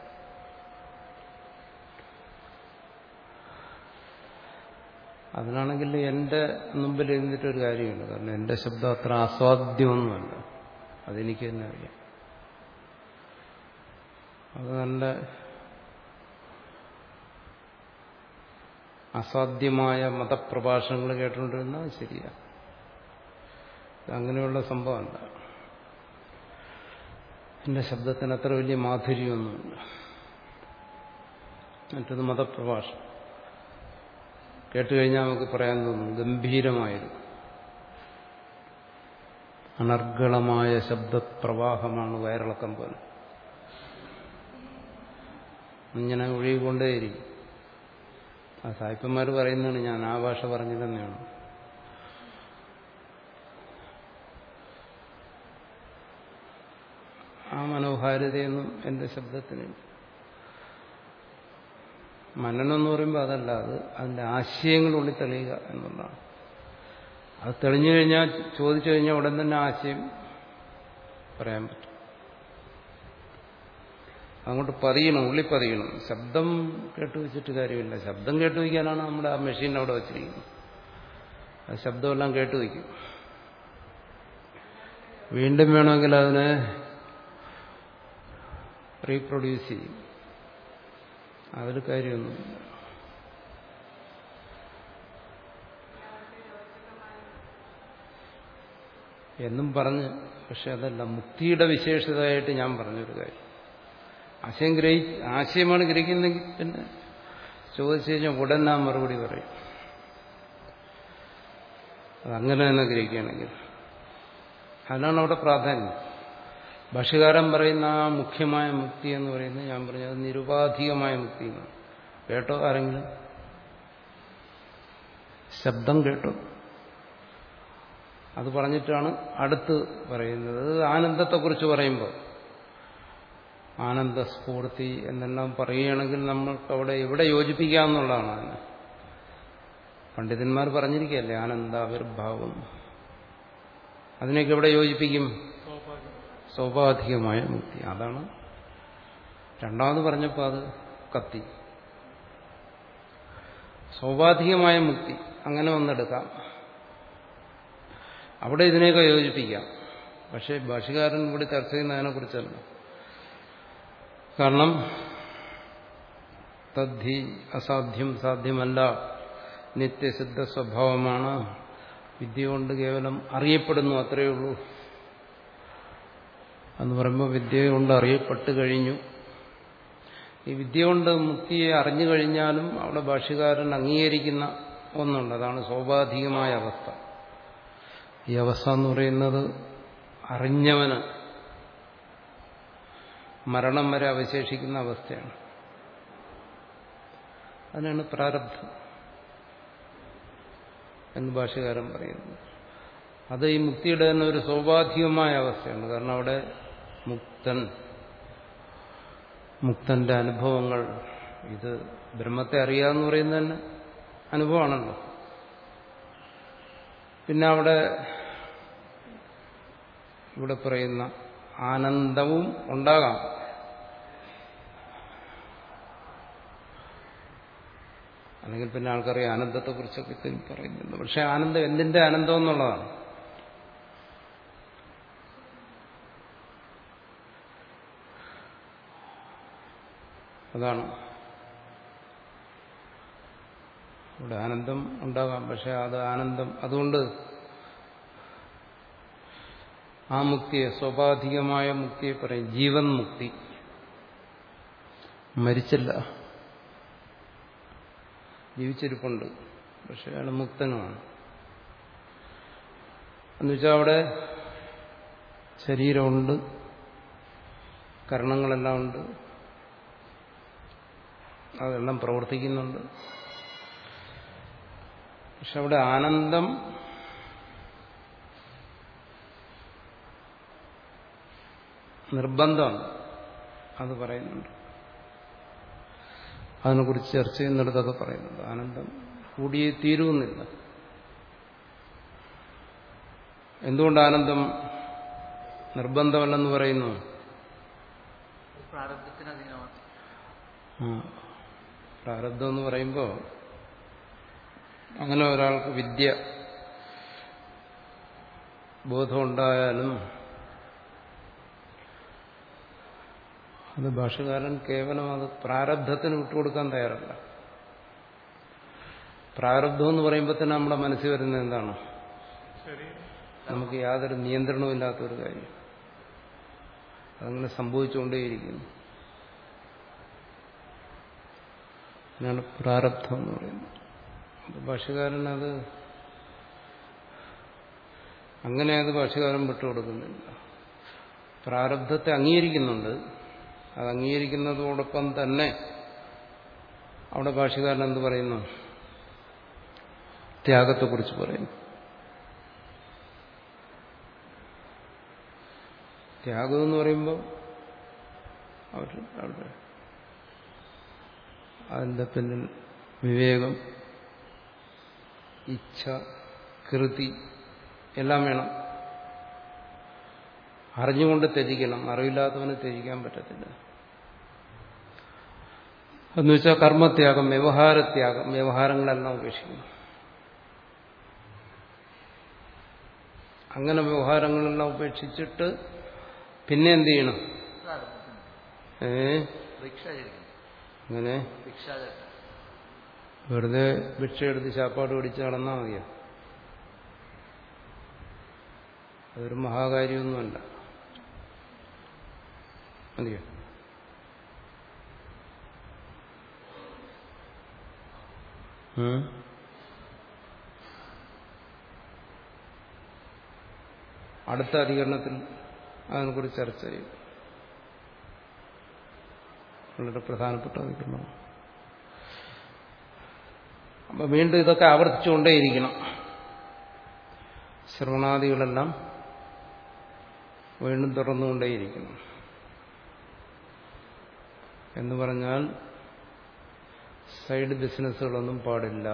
അതിനാണെങ്കിൽ എൻ്റെ മുമ്പിൽ ഇരുന്നിട്ടൊരു കാര്യമില്ല കാരണം എൻ്റെ ശബ്ദം അത്ര ആസ്വാദ്യമൊന്നുമല്ല അതെനിക്ക് തന്നെ അറിയാം അത് നല്ല അസാധ്യമായ മതപ്രഭാഷണങ്ങൾ കേട്ടുകൊണ്ടിരുന്നാൽ ശരിയാ ഇത് അങ്ങനെയുള്ള സംഭവമല്ല എൻ്റെ ശബ്ദത്തിന് അത്ര വലിയ മാധുര്യമൊന്നുമില്ല മറ്റത് മതപ്രഭാഷണം കേട്ടുകഴിഞ്ഞാൽ നമുക്ക് പറയാൻ തോന്നും ഗംഭീരമായിരുന്നു അനർഗളമായ ശബ്ദപ്രവാഹമാണ് വയറിളക്കം പോലെ ഇങ്ങനെ ഒഴുകിക്കൊണ്ടേയിരിക്കും ആ സായിപ്പന്മാർ പറയുന്നതാണ് ഞാൻ ആ ഭാഷ പറഞ്ഞില്ലെന്നാണ് ആ മനോഹാരിതയൊന്നും എൻ്റെ ശബ്ദത്തിന് മനനം എന്ന് പറയുമ്പോൾ അതല്ല അത് അതിൻ്റെ ആശയങ്ങളുള്ളിൽ തെളിയുക എന്നുള്ളതാണ് അത് തെളിഞ്ഞു കഴിഞ്ഞാൽ ചോദിച്ചു കഴിഞ്ഞാൽ ഉടൻ തന്നെ ആശയം പറയാൻ പറ്റും അങ്ങോട്ട് പതിയണം ഉള്ളി പതിയണം ശബ്ദം കേട്ടു വെച്ചിട്ട് കാര്യമില്ല ശബ്ദം കേട്ടു വയ്ക്കാനാണ് നമ്മുടെ ആ മെഷീൻ അവിടെ വെച്ചിരിക്കുന്നത് ആ ശബ്ദമെല്ലാം കേട്ടു വയ്ക്കും വീണ്ടും വേണമെങ്കിൽ അതിനെ റീപ്രൊഡ്യൂസ് ചെയ്യും അതിൽ കാര്യമൊന്നുമില്ല എന്നും പറഞ്ഞ് പക്ഷെ അതല്ല മുക്തിയുടെ വിശേഷതയായിട്ട് ഞാൻ പറഞ്ഞൊരു കാര്യം ആശയം ഗ്രഹി ആശയമാണ് ഗ്രഹിക്കുന്നെങ്കിൽ പിന്നെ ചോദിച്ചു കഴിഞ്ഞാൽ ഉടൻ ആ മറുപടി പറയും അതങ്ങനെ തന്നെ ഗ്രഹിക്കുകയാണെങ്കിൽ അതിനാണ് അവിടെ പ്രാധാന്യം ഭാഷകാരൻ പറയുന്ന ആ മുഖ്യമായ മുക്തി എന്ന് പറയുന്നത് ഞാൻ പറഞ്ഞത് നിരുപാധികമായ മുക്തി എന്നാണ് കേട്ടോ ആരെങ്കിലും ശബ്ദം കേട്ടോ അത് പറഞ്ഞിട്ടാണ് അടുത്ത് പറയുന്നത് അത് ആനന്ദത്തെക്കുറിച്ച് പറയുമ്പോൾ ആനന്ദസ്ഫൂർത്തി എന്നെല്ലാം പറയുകയാണെങ്കിൽ നമ്മൾക്ക് അവിടെ എവിടെ യോജിപ്പിക്കാമെന്നുള്ളതാണ് അതിന് പണ്ഡിതന്മാർ പറഞ്ഞിരിക്കുകയല്ലേ ആനന്ദാവിർഭാവം അതിനൊക്കെ എവിടെ യോജിപ്പിക്കും സ്വാഭാവികം സ്വാഭാവികമായ മുക്തി അതാണ് രണ്ടാമത് പറഞ്ഞപ്പോൾ അത് കത്തി സ്വാഭാവികമായ മുക്തി അങ്ങനെ ഒന്നെടുക്കാം അവിടെ ഇതിനെയൊക്കെ യോജിപ്പിക്കാം പക്ഷേ ഭാഷകാരൻ ഇവിടെ ചർച്ച ചെയ്യുന്നതിനെക്കുറിച്ചല്ല കാരണം തദ്ധി അസാധ്യം സാധ്യമല്ല നിത്യസിദ്ധ സ്വഭാവമാണ് വിദ്യ കൊണ്ട് കേവലം അറിയപ്പെടുന്നു അത്രയേ ഉള്ളൂ എന്ന് പറയുമ്പോൾ വിദ്യ കൊണ്ട് അറിയപ്പെട്ട് കഴിഞ്ഞു ഈ വിദ്യ കൊണ്ട് മുക്തിയെ അറിഞ്ഞു കഴിഞ്ഞാലും അവിടെ ഭാഷ്യകാരൻ അംഗീകരിക്കുന്ന ഒന്നുണ്ട് അതാണ് സ്വാഭാവികമായ അവസ്ഥ ഈ അവസ്ഥ എന്ന് പറയുന്നത് അറിഞ്ഞവന് മരണം വരെ അവശേഷിക്കുന്ന അവസ്ഥയാണ് അതിനാണ് പ്രാരബ്ധം എന്ന് ഭാഷകാരൻ പറയുന്നത് അത് ഈ മുക്തിയുടെ തന്നെ ഒരു സ്വാഭാവികമായ അവസ്ഥയാണ് കാരണം അവിടെ മുക്തൻ മുക്തന്റെ അനുഭവങ്ങൾ ഇത് ബ്രഹ്മത്തെ അറിയാന്ന് പറയുന്നത് തന്നെ അനുഭവമാണല്ലോ പിന്നെ അവിടെ ഇവിടെ പറയുന്ന ആനന്ദവും ഉണ്ടാകാം അല്ലെങ്കിൽ പിന്നെ ആൾക്കറിയാം ആനന്ദത്തെക്കുറിച്ചൊക്കെ ഇതിൽ പറയുന്നുണ്ട് പക്ഷെ ആനന്ദം എന്തിന്റെ ആനന്ദം എന്നുള്ളതാണ് അതാണ് ഇവിടെ ആനന്ദം ഉണ്ടാകാം പക്ഷെ അത് ആനന്ദം അതുകൊണ്ട് ആ മുക്തിയെ സ്വാഭാവികമായ മുക്തിയെ പറയും ജീവൻ മുക്തി മരിച്ചില്ല ജീവിച്ചിരിപ്പുണ്ട് പക്ഷെ അയാൾ മുക്തനുമാണ് എന്നുവെച്ചാൽ അവിടെ ശരീരമുണ്ട് കരണങ്ങളെല്ലാം ഉണ്ട് അതെല്ലാം പ്രവർത്തിക്കുന്നുണ്ട് പക്ഷെ അവിടെ ആനന്ദം നിർബന്ധമാണ് അത് പറയുന്നുണ്ട് അതിനെക്കുറിച്ച് ചർച്ച ചെയ്യുന്നിടത്തൊക്കെ പറയുന്നുണ്ട് ആനന്ദം കൂടിയേ തീരുമെന്നില്ല എന്തുകൊണ്ട് ആനന്ദം നിർബന്ധമല്ലെന്ന് പറയുന്നു പ്രാരബ്ധത്തിന് അധീനമാണ് ആ, പ്രാരബ്ധം എന്ന് പറയുമ്പോൾ അങ്ങനെ ഒരാൾക്ക് വിദ്യ ബോധമുണ്ടായാലും അത് ഭാഷകാരൻ കേവലം അത് പ്രാരബ്ധത്തിന് വിട്ടുകൊടുക്കാൻ തയ്യാറല്ല പ്രാരബ്ധം എന്ന് പറയുമ്പോൾ തന്നെ നമ്മുടെ മനസ്സിൽ വരുന്നത് എന്താണ് ശരി നമുക്ക് യാതൊരു നിയന്ത്രണവും ഇല്ലാത്തൊരു കാര്യം അതങ്ങനെ സംഭവിച്ചുകൊണ്ടേയിരിക്കുന്നു അതിനാണ് പ്രാരബ്ധം എന്ന് പറയുന്നത് അത് ഭാഷകാരൻ അത് അങ്ങനെ അത് ഭാഷകാരൻ വിട്ടുകൊടുക്കുന്നില്ല പ്രാരബ്ധത്തെ അംഗീകരിക്കുന്നുണ്ട് അത് അംഗീകരിക്കുന്നതോടൊപ്പം തന്നെ അവിടെ ഭാഷകാരൻ എന്ത് പറയുന്നു ത്യാഗത്തെക്കുറിച്ച് പറയുന്നു ത്യാഗം എന്ന് പറയുമ്പോൾ അവർ അവരുടെ അതിൻ്റെ പിന്നിൽ വിവേകം ഇച്ഛ കൃതി എല്ലാം വേണം അറിഞ്ഞുകൊണ്ട് ത്യജിക്കണം അറിവില്ലാത്തവന് ത്യജിക്കാൻ പറ്റത്തില്ല എന്ന് വെച്ചാൽ കർമ്മത്യാഗം വ്യവഹാരത്യാഗം വ്യവഹാരങ്ങളെല്ലാം ഉപേക്ഷിക്കണം അങ്ങനെ വ്യവഹാരങ്ങളെല്ലാം ഉപേക്ഷിച്ചിട്ട് പിന്നെ എന്ത് ചെയ്യണം പ്രാരബ്ധത്തിന് ഏ ഭിക്ഷാചരിക്കണം അങ്ങനെ ഭിക്ഷാചരണം വെറുതെ ഭിക്ഷ എടുത്ത് ചാപ്പാട് പിടിച്ച് നടന്നാൽ മതിയോ അതൊരു മഹാകാര്യമൊന്നുമല്ല മതിയോ ഉം? അടുത്ത അധികരണത്തിൽ അതിനെക്കുറിച്ച് ചർച്ച ചെയ്യും വളരെ പ്രധാനപ്പെട്ട അധികരണമാണ് അപ്പൊ വീണ്ടും ഇതൊക്കെ ആവർത്തിച്ചുകൊണ്ടേയിരിക്കണം ശ്രവണാദികളെല്ലാം വീണ്ടും തുറന്നുകൊണ്ടേയിരിക്കണം എന്ന് പറഞ്ഞാൽ സൈഡ് ബിസിനസ്സുകളൊന്നും പാടില്ല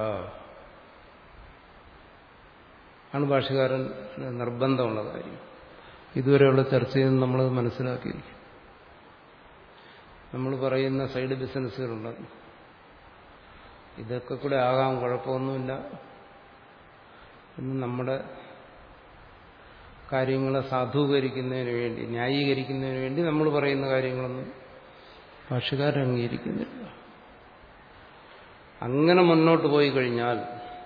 ആണ് ഭാഷകാരൻ നിർബന്ധമുള്ള കാര്യം ഇതുവരെയുള്ള ചർച്ചയിൽ നിന്ന് നമ്മൾ മനസ്സിലാക്കിയിരിക്കും നമ്മൾ പറയുന്ന സൈഡ് ബിസിനസ്സുകളുണ്ട് ഇതൊക്കെ കൂടെ ആകാം കുഴപ്പമൊന്നുമില്ല എന്ന് നമ്മുടെ കാര്യങ്ങളെ സാധൂകരിക്കുന്നതിന് വേണ്ടി ന്യായീകരിക്കുന്നതിന് വേണ്ടി നമ്മൾ പറയുന്ന കാര്യങ്ങളൊന്നും ഭാഷകാരൻ അംഗീകരിക്കുന്നില്ല അങ്ങനെ മുന്നോട്ട് പോയി കഴിഞ്ഞാൽ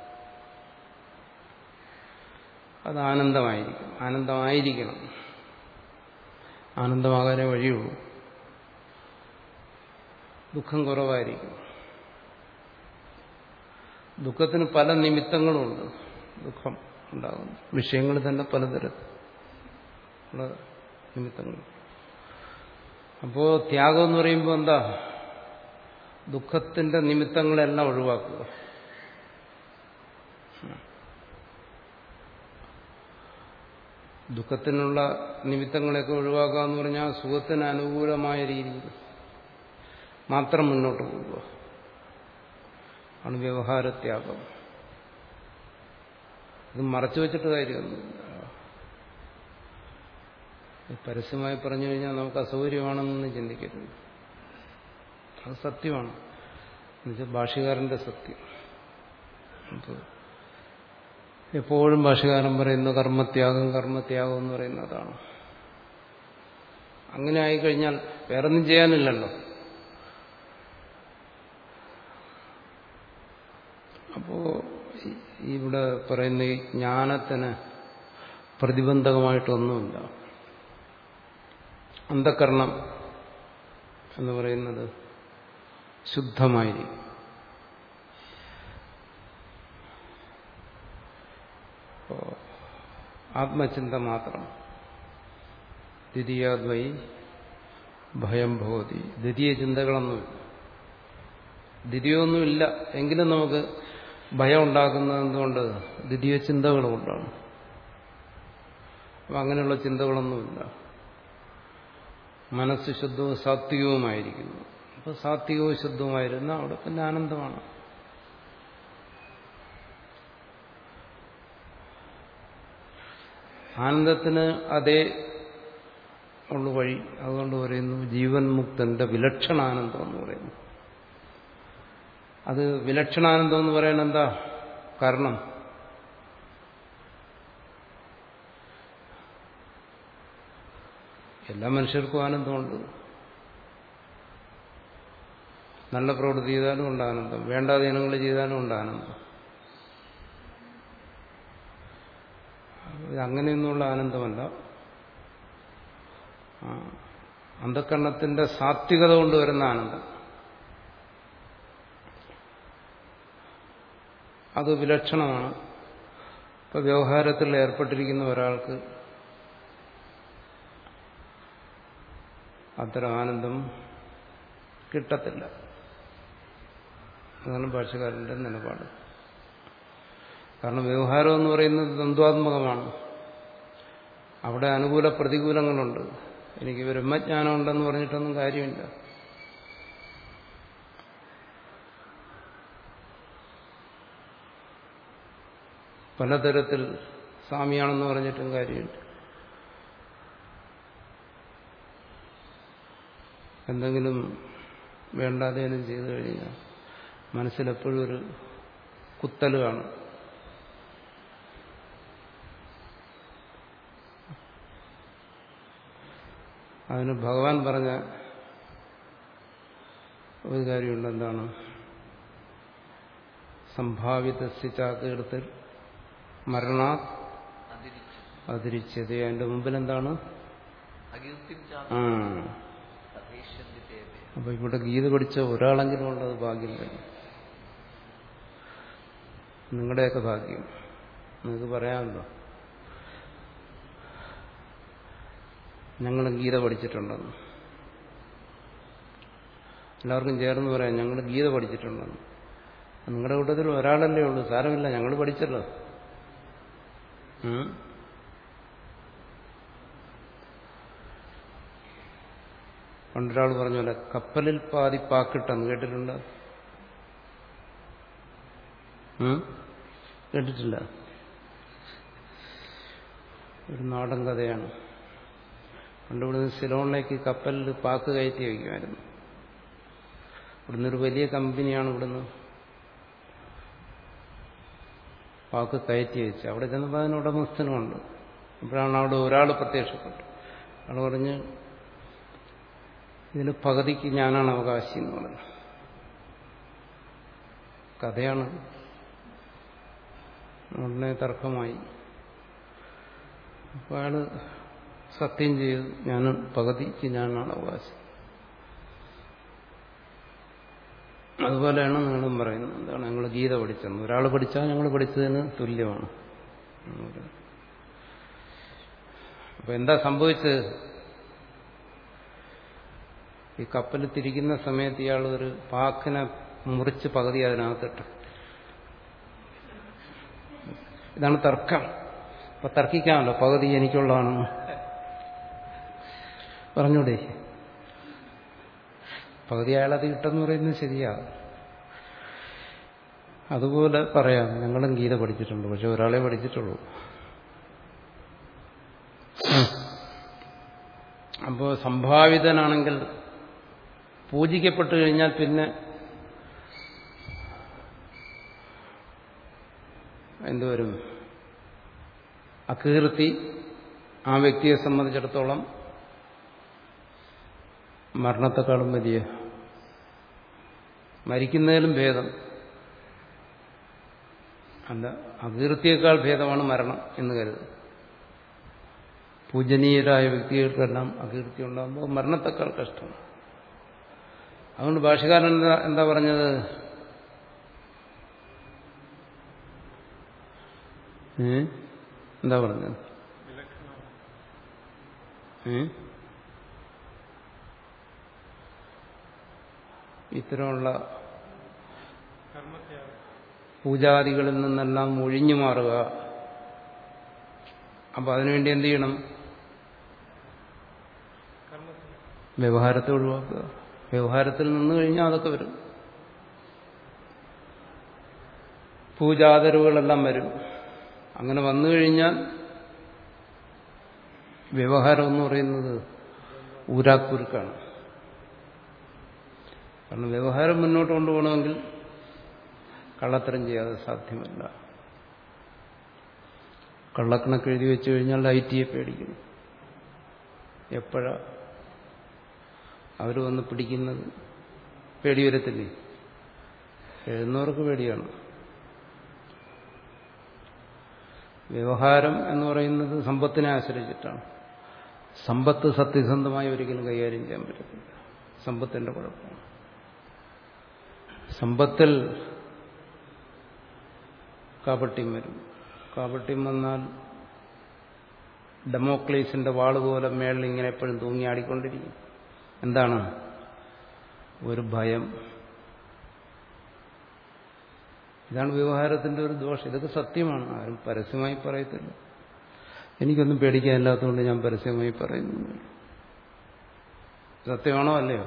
അത് ആനന്ദമായിരിക്കും ആനന്ദമായിരിക്കണം ആനന്ദമാകാനേ വഴിയുള്ളൂ ദുഃഖം കുറവായിരിക്കും ദുഃഖത്തിന് പല നിമിത്തങ്ങളുമുണ്ട് ദുഃഖം ഉണ്ടാകുന്നു വിഷയങ്ങൾ തന്നെ പലതരത്തിലുള്ള നിമിത്തങ്ങൾ അപ്പോ ത്യാഗം എന്ന് പറയുമ്പോൾ എന്താ ദുഃഖത്തിന്റെ നിമിത്തങ്ങളെല്ലാം ഒഴിവാക്കുക ദുഃഖത്തിനുള്ള നിമിത്തങ്ങളെയൊക്കെ ഒഴിവാക്കുക എന്ന് പറഞ്ഞാൽ സുഖത്തിന് അനുകൂലമായ രീതിയിൽ മാത്രം മുന്നോട്ട് പോകുക ആണ് വ്യവഹാരത്യാഗം ഇത് മറച്ചു വെച്ചിട്ട് കാര്യമൊന്നുമില്ല ഇത് പരസ്യമായി പറഞ്ഞു കഴിഞ്ഞാൽ നമുക്ക് അസൗകര്യമാണെന്നൊന്നും ചിന്തിക്കരുത് അത് സത്യമാണ് എന്നുവെച്ചാൽ ഭാഷകാരന്റെ സത്യം അപ്പോൾ എപ്പോഴും ഭാഷകാരൻ പറയുന്ന കർമ്മത്യാഗം കർമ്മത്യാഗം എന്ന് പറയുന്നതാണ് അങ്ങനെ ആയിക്കഴിഞ്ഞാൽ വേറൊന്നും ചെയ്യാനില്ലല്ലോ അപ്പോ ഈ- ഇവിടെ പറയുന്ന ഈ ജ്ഞാനത്തിന് പ്രതിബന്ധകമായിട്ടൊന്നുമില്ല അന്ധകരണം എന്ന് പറയുന്നത് ശുദ്ധമായിരിക്കും അപ്പോ ആത്മചിന്ത മാത്രം ദ്വിതീയാദ്വൈ ഭയം ഭവതി ദ്വിതീയ ചിന്തകളൊന്നുമില്ല ദ്വിതീയമൊന്നുമില്ല എങ്കിലും നമുക്ക് ഭയം ഉണ്ടാക്കുന്നത് എന്തുകൊണ്ട് ദ്വിതീയ ചിന്തകൾ കൊണ്ടാണ് അപ്പം അങ്ങനെയുള്ള ചിന്തകളൊന്നുമില്ല മനസ്സ് ശുദ്ധവും സാത്വികവുമായിരിക്കുന്നു അപ്പോൾ സാത്വികവും ശുദ്ധവുമായിരുന്ന അവിടെ പിന്നെ ആനന്ദമാണ് ആനന്ദത്തിന് അതേ ഉള്ളു വഴി അതുകൊണ്ട് പറയുന്നു ജീവൻ മുക്തന്റെ വിലക്ഷണാനന്ദം എന്ന് പറയുന്നു അത് വിലക്ഷണാനന്ദം എന്ന് പറയുന്നത് എന്താ കാരണം എല്ലാ മനുഷ്യർക്കും ആനന്ദമുണ്ട് നല്ല പ്രവൃത്തി ചെയ്താലും ഉണ്ട് ആനന്ദം വേണ്ടാതെ ഇനങ്ങൾ ചെയ്താലും ഉണ്ട് ആനന്ദം ഇത് അങ്ങനെയൊന്നുള്ള ആനന്ദമല്ല ആ, അന്ധക്കരണത്തിന്റെ സാത്വികത കൊണ്ട് വരുന്ന ആനന്ദം അത് വിലക്ഷണമാണ് ഇപ്പൊ വ്യവഹാരത്തിൽ ഏർപ്പെട്ടിരിക്കുന്ന ഒരാൾക്ക് അത്തരം ആനന്ദം കിട്ടത്തില്ല അതാണ് ഭാഷകാരന്റെ നിലപാട് കാരണം വ്യവഹാരം എന്ന് പറയുന്നത് ദ്വന്ദ്വാത്മകമാണ് അവിടെ അനുകൂല പ്രതികൂലങ്ങളുണ്ട് എനിക്ക് ബ്രഹ്മജ്ഞാനം ഉണ്ടെന്ന് പറഞ്ഞിട്ടൊന്നും കാര്യമില്ല പലതരത്തിൽ സ്വാമിയാണെന്ന് പറഞ്ഞിട്ടും കാര്യമില്ല എന്തെങ്കിലും വേണ്ടാതേനും ചെയ്തു കഴിഞ്ഞാൽ മനസ്സിലെപ്പോഴും ഒരു കുത്തൽ കാണും അതിന് ഭഗവാൻ പറഞ്ഞ ഒരു കാര്യമുണ്ട് എന്താണ് സംഭാവിതസ്യചാതീർത്തിൽ മരണാ അതിരിച്ചു അതിരിച്ചത് അതിന്റെ മുമ്പിൽ എന്താണ് അകീർത്തിം ആ ചാതേഷ്യന്തി അപ്പൊ ഇവിടെ ഗീത പഠിച്ച ഒരാളെങ്കിലും ഉള്ളത് ഭാഗ്യം തന്നെ നിങ്ങളുടെയൊക്കെ ഭാഗ്യം നിങ്ങൾക്ക് പറയാമല്ലോ ഞങ്ങൾ ഗീത പഠിച്ചിട്ടുണ്ടെന്ന് എല്ലാവർക്കും ചേർന്ന് പറയാം ഞങ്ങൾ ഗീത പഠിച്ചിട്ടുണ്ടെന്ന് നിങ്ങളുടെ കൂട്ടത്തിൽ ഒരാളല്ലേ ഉള്ളൂ സാരമില്ല ഞങ്ങൾ പഠിച്ചല്ലോ ഉം. പണ്ടൊരാൾ പറഞ്ഞ പോലെ കപ്പലിൽ പാതി പാക്കിട്ടെന്ന് കേട്ടിട്ടുണ്ട് ഉം? കേട്ടിട്ടില്ല ഒരു നാടൻ കഥയാണ് പണ്ട് ഇവിടുന്ന് സിലോണിലേക്ക് കപ്പലിൽ പാക്ക് കയറ്റി വയ്ക്കുമായിരുന്നു ഇവിടുന്ന് ഒരു വലിയ കമ്പനിയാണ് ഇവിടുന്ന് പാക്ക് കയറ്റി വെച്ച് അവിടെ ചെന്നപ്പോൾ അതിന് ഉടമസ്ഥനുമുണ്ട് അപ്പോഴാണ് അവിടെ ഒരാൾ പ്രത്യക്ഷപ്പെട്ടു അയാൾ പറഞ്ഞ് ഇതിന് പകുതിക്ക് ഞാനാണ് അവകാശി എന്ന് പറഞ്ഞു കഥയാണ് ഉടനെ തർക്കമായി അപ്പോൾ അയാൾ സത്യം ചെയ്തു ഞാൻ പകുതിക്ക് ഞാനാണ് അവകാശം അതുപോലെയാണ് നിങ്ങളും പറയുന്നത് എന്താണ് ഞങ്ങൾ ഗീത പഠിച്ചെന്ന് ഒരാൾ പഠിച്ചാൽ ഞങ്ങൾ പഠിച്ചതിന് തുല്യമാണ് എന്ന് പറയുന്നു. അപ്പൊ എന്താ സംഭവിച്ചത് ഈ കപ്പൽ തിരിക്കുന്ന സമയത്ത് ഇയാൾ ഒരു പാക്കിനെ മുറിച്ച് പകുതി അതിനകത്തിട്ട് ഇതാണ് തർക്കം അപ്പൊ തർക്കിക്കാമല്ലോ പകുതി എനിക്കുള്ളതാണെന്ന് പറഞ്ഞൂടെ പകുതി അയാളത് കിട്ടെന്ന് പറയുന്നത് ശരിയാ അതുപോലെ പറയാം ഞങ്ങളും ഗീത പഠിച്ചിട്ടുണ്ട് പക്ഷെ ഒരാളെ പഠിച്ചിട്ടുള്ളൂ അപ്പോൾ സംഭാവിതനാണെങ്കിൽ പൂജിക്കപ്പെട്ടു കഴിഞ്ഞാൽ പിന്നെ എന്തുവരും അകീർത്തി ആ വ്യക്തിയെ സംബന്ധിച്ചിടത്തോളം മരണത്തെക്കാളും വലിയ മരിക്കുന്നതിലും ഭേദം അല്ല അകീർത്തിയേക്കാൾ ഭേദമാണ് മരണം എന്ന് കരുതും പൂജനീയരായ വ്യക്തികൾക്കെല്ലാം അകീർത്തി ഉണ്ടാകുമ്പോൾ മരണത്തെക്കാൾ കഷ്ടമാണ് അതുകൊണ്ട് ഭാഷകാരൻ എന്താ എന്താ പറഞ്ഞത് ഏ എന്താ പറഞ്ഞത് ഏ ഇത്തരമുള്ള കർമ്മത്യാഗം പൂജാദികളിൽ നിന്നെല്ലാം ഒഴിഞ്ഞു മാറുക അപ്പൊ അതിനുവേണ്ടി എന്ത് ചെയ്യണം കർമ്മത്യാഗം വ്യവഹാരത്തെ ഒഴിവാക്കുക വ്യവഹാരത്തിൽ നിന്ന് കഴിഞ്ഞാൽ അതൊക്കെ വരും പൂജാതരവുകളെല്ലാം വരും അങ്ങനെ വന്നു കഴിഞ്ഞാൽ വ്യവഹാരം എന്ന് പറയുന്നത് ഊരാക്കുരുക്കാണ് കാരണം വ്യവഹാരം മുന്നോട്ട് കൊണ്ടുപോകണമെങ്കിൽ കള്ളത്തരം ചെയ്യാതെ സാധ്യമല്ല കള്ളക്കണക്ക് എഴുതി വെച്ചു കഴിഞ്ഞാൽ ഐ ടിയെ പേടിക്കണം എപ്പോഴാ അവർ വന്ന് പിടിക്കുന്നത് പേടി വരത്തില്ലേ എഴുന്നവർക്ക് പേടിയാണ് വ്യവഹാരം എന്ന് പറയുന്നത് സമ്പത്തിനെ ആശ്രയിച്ചിട്ടാണ് സമ്പത്ത് സത്യസന്ധമായി ഒരിക്കലും കൈകാര്യം ചെയ്യാൻ പറ്റത്തില്ല സമ്പത്തിന്റെ കുഴപ്പമാണ് സമ്പത്തിൽ കാപട്യം വരും കാപട്യം വന്നാൽ ഡെമോക്ലേസിന്റെ വാള് പോലെ മേളിൽ ഇങ്ങനെ എപ്പോഴും തൂങ്ങിയാടിക്കൊണ്ടിരിക്കും എന്താണ് ഒരു ഭയം ഇതാണ് വ്യവഹാരത്തിന്റെ ഒരു ദോഷം ഇതൊക്കെ സത്യമാണ് ആരും പരസ്യമായി പറയത്തില്ല എനിക്കൊന്നും പേടിക്കാനില്ലാത്തതുകൊണ്ട് ഞാൻ പരസ്യമായി പറയുന്നു സത്യമാണോ അല്ലയോ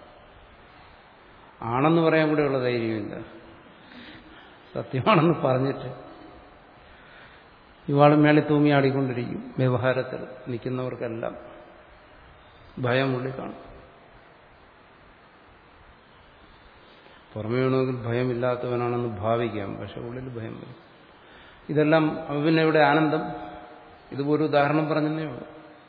ആണെന്ന് പറയാൻ കൂടെയുള്ള ധൈര്യമില്ല സത്യമാണെന്ന് പറഞ്ഞിട്ട് ഇവാളും മേളിൽ തൂങ്ങി ആടിക്കൊണ്ടിരിക്കും വ്യവഹാരത്തിൽ നിൽക്കുന്നവർക്കെല്ലാം ഭയം ഉള്ളിൽ കാണും പുറമേ വേണമെങ്കിൽ ഭയമില്ലാത്തവനാണെന്ന് ഭാവിക്കാം പക്ഷെ ഉള്ളിൽ ഭയം വരും ഇതെല്ലാം അവന് ഇവിടെ ആനന്ദം ഇതുപോലെ ഉദാഹരണം പറഞ്ഞതേ ഉള്ളൂ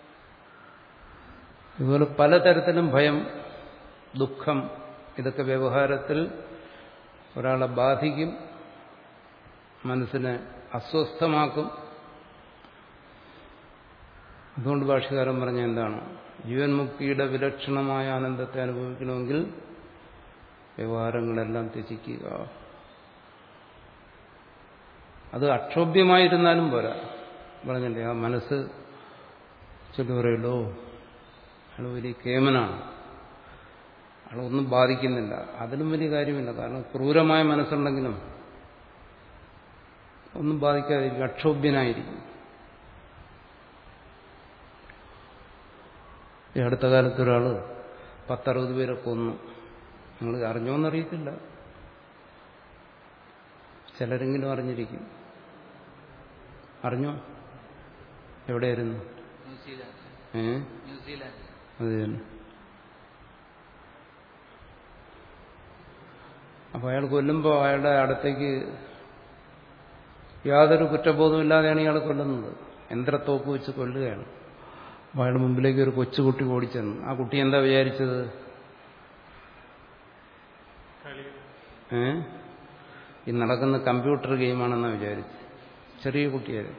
ഇതുപോലെ പലതരത്തിലും ഭയം ദുഃഖം ഇതൊക്കെ വ്യവഹാരത്തിൽ ഒരാളെ ബാധിക്കും മനസ്സിനെ അസ്വസ്ഥമാക്കും അതുകൊണ്ട് ഭാഷകാരൻ പറഞ്ഞ എന്താണ് ജീവൻ മുക്തിയുടെ വിലക്ഷണമായ ആനന്ദത്തെ അനുഭവിക്കണമെങ്കിൽ വ്യവഹാരങ്ങളെല്ലാം ത്യജിക്കുക അത് അക്ഷോഭ്യമായിരുന്നാലും പോരാ പറഞ്ഞില്ലേ ആ മനസ്സ് ചൊല്ലി പറയുള്ളൂ അയാൾ വലിയ കേമനാണ് അയാളൊന്നും ബാധിക്കുന്നില്ല അതിലും വലിയ കാര്യമില്ല കാരണം ക്രൂരമായ മനസ്സുണ്ടെങ്കിലും ഒന്നും ബാധിക്കാതിരിക്കും അക്ഷോഭ്യനായിരിക്കും ഈ അടുത്ത കാലത്ത് ഒരാൾ പത്തറുപത് പേരെ കൊന്നു നിങ്ങൾ അറിഞ്ഞോന്നറിയത്തില്ല ചിലരെങ്കിലും അറിഞ്ഞിരിക്കും അറിഞ്ഞോ എവിടെയായിരുന്നു ന്യൂസിലാൻഡ് ഏ ന്യൂസിലാൻഡ് അത് തന്നെ അപ്പോൾ അയാൾ കൊല്ലുമ്പോൾ അയാളുടെ അടുത്തേക്ക് യാതൊരു കുറ്റബോധമില്ലാതെയാണ് ഇയാൾ കൊല്ലുന്നത് യന്ത്രത്തോക്ക് വെച്ച് കൊല്ലുകയാണ് അപ്പോൾ അയാളുടെ മുമ്പിലേക്ക് ഒരു കൊച്ചുകുട്ടി ഓടിച്ചെന്നു ആ കുട്ടി എന്താ വിചാരിച്ചത് കളി ഏ ഈ നടക്കുന്ന കമ്പ്യൂട്ടർ ഗെയിമാണെന്നാണ് വിചാരിച്ചത് ചെറിയ കുട്ടിയായിരുന്നു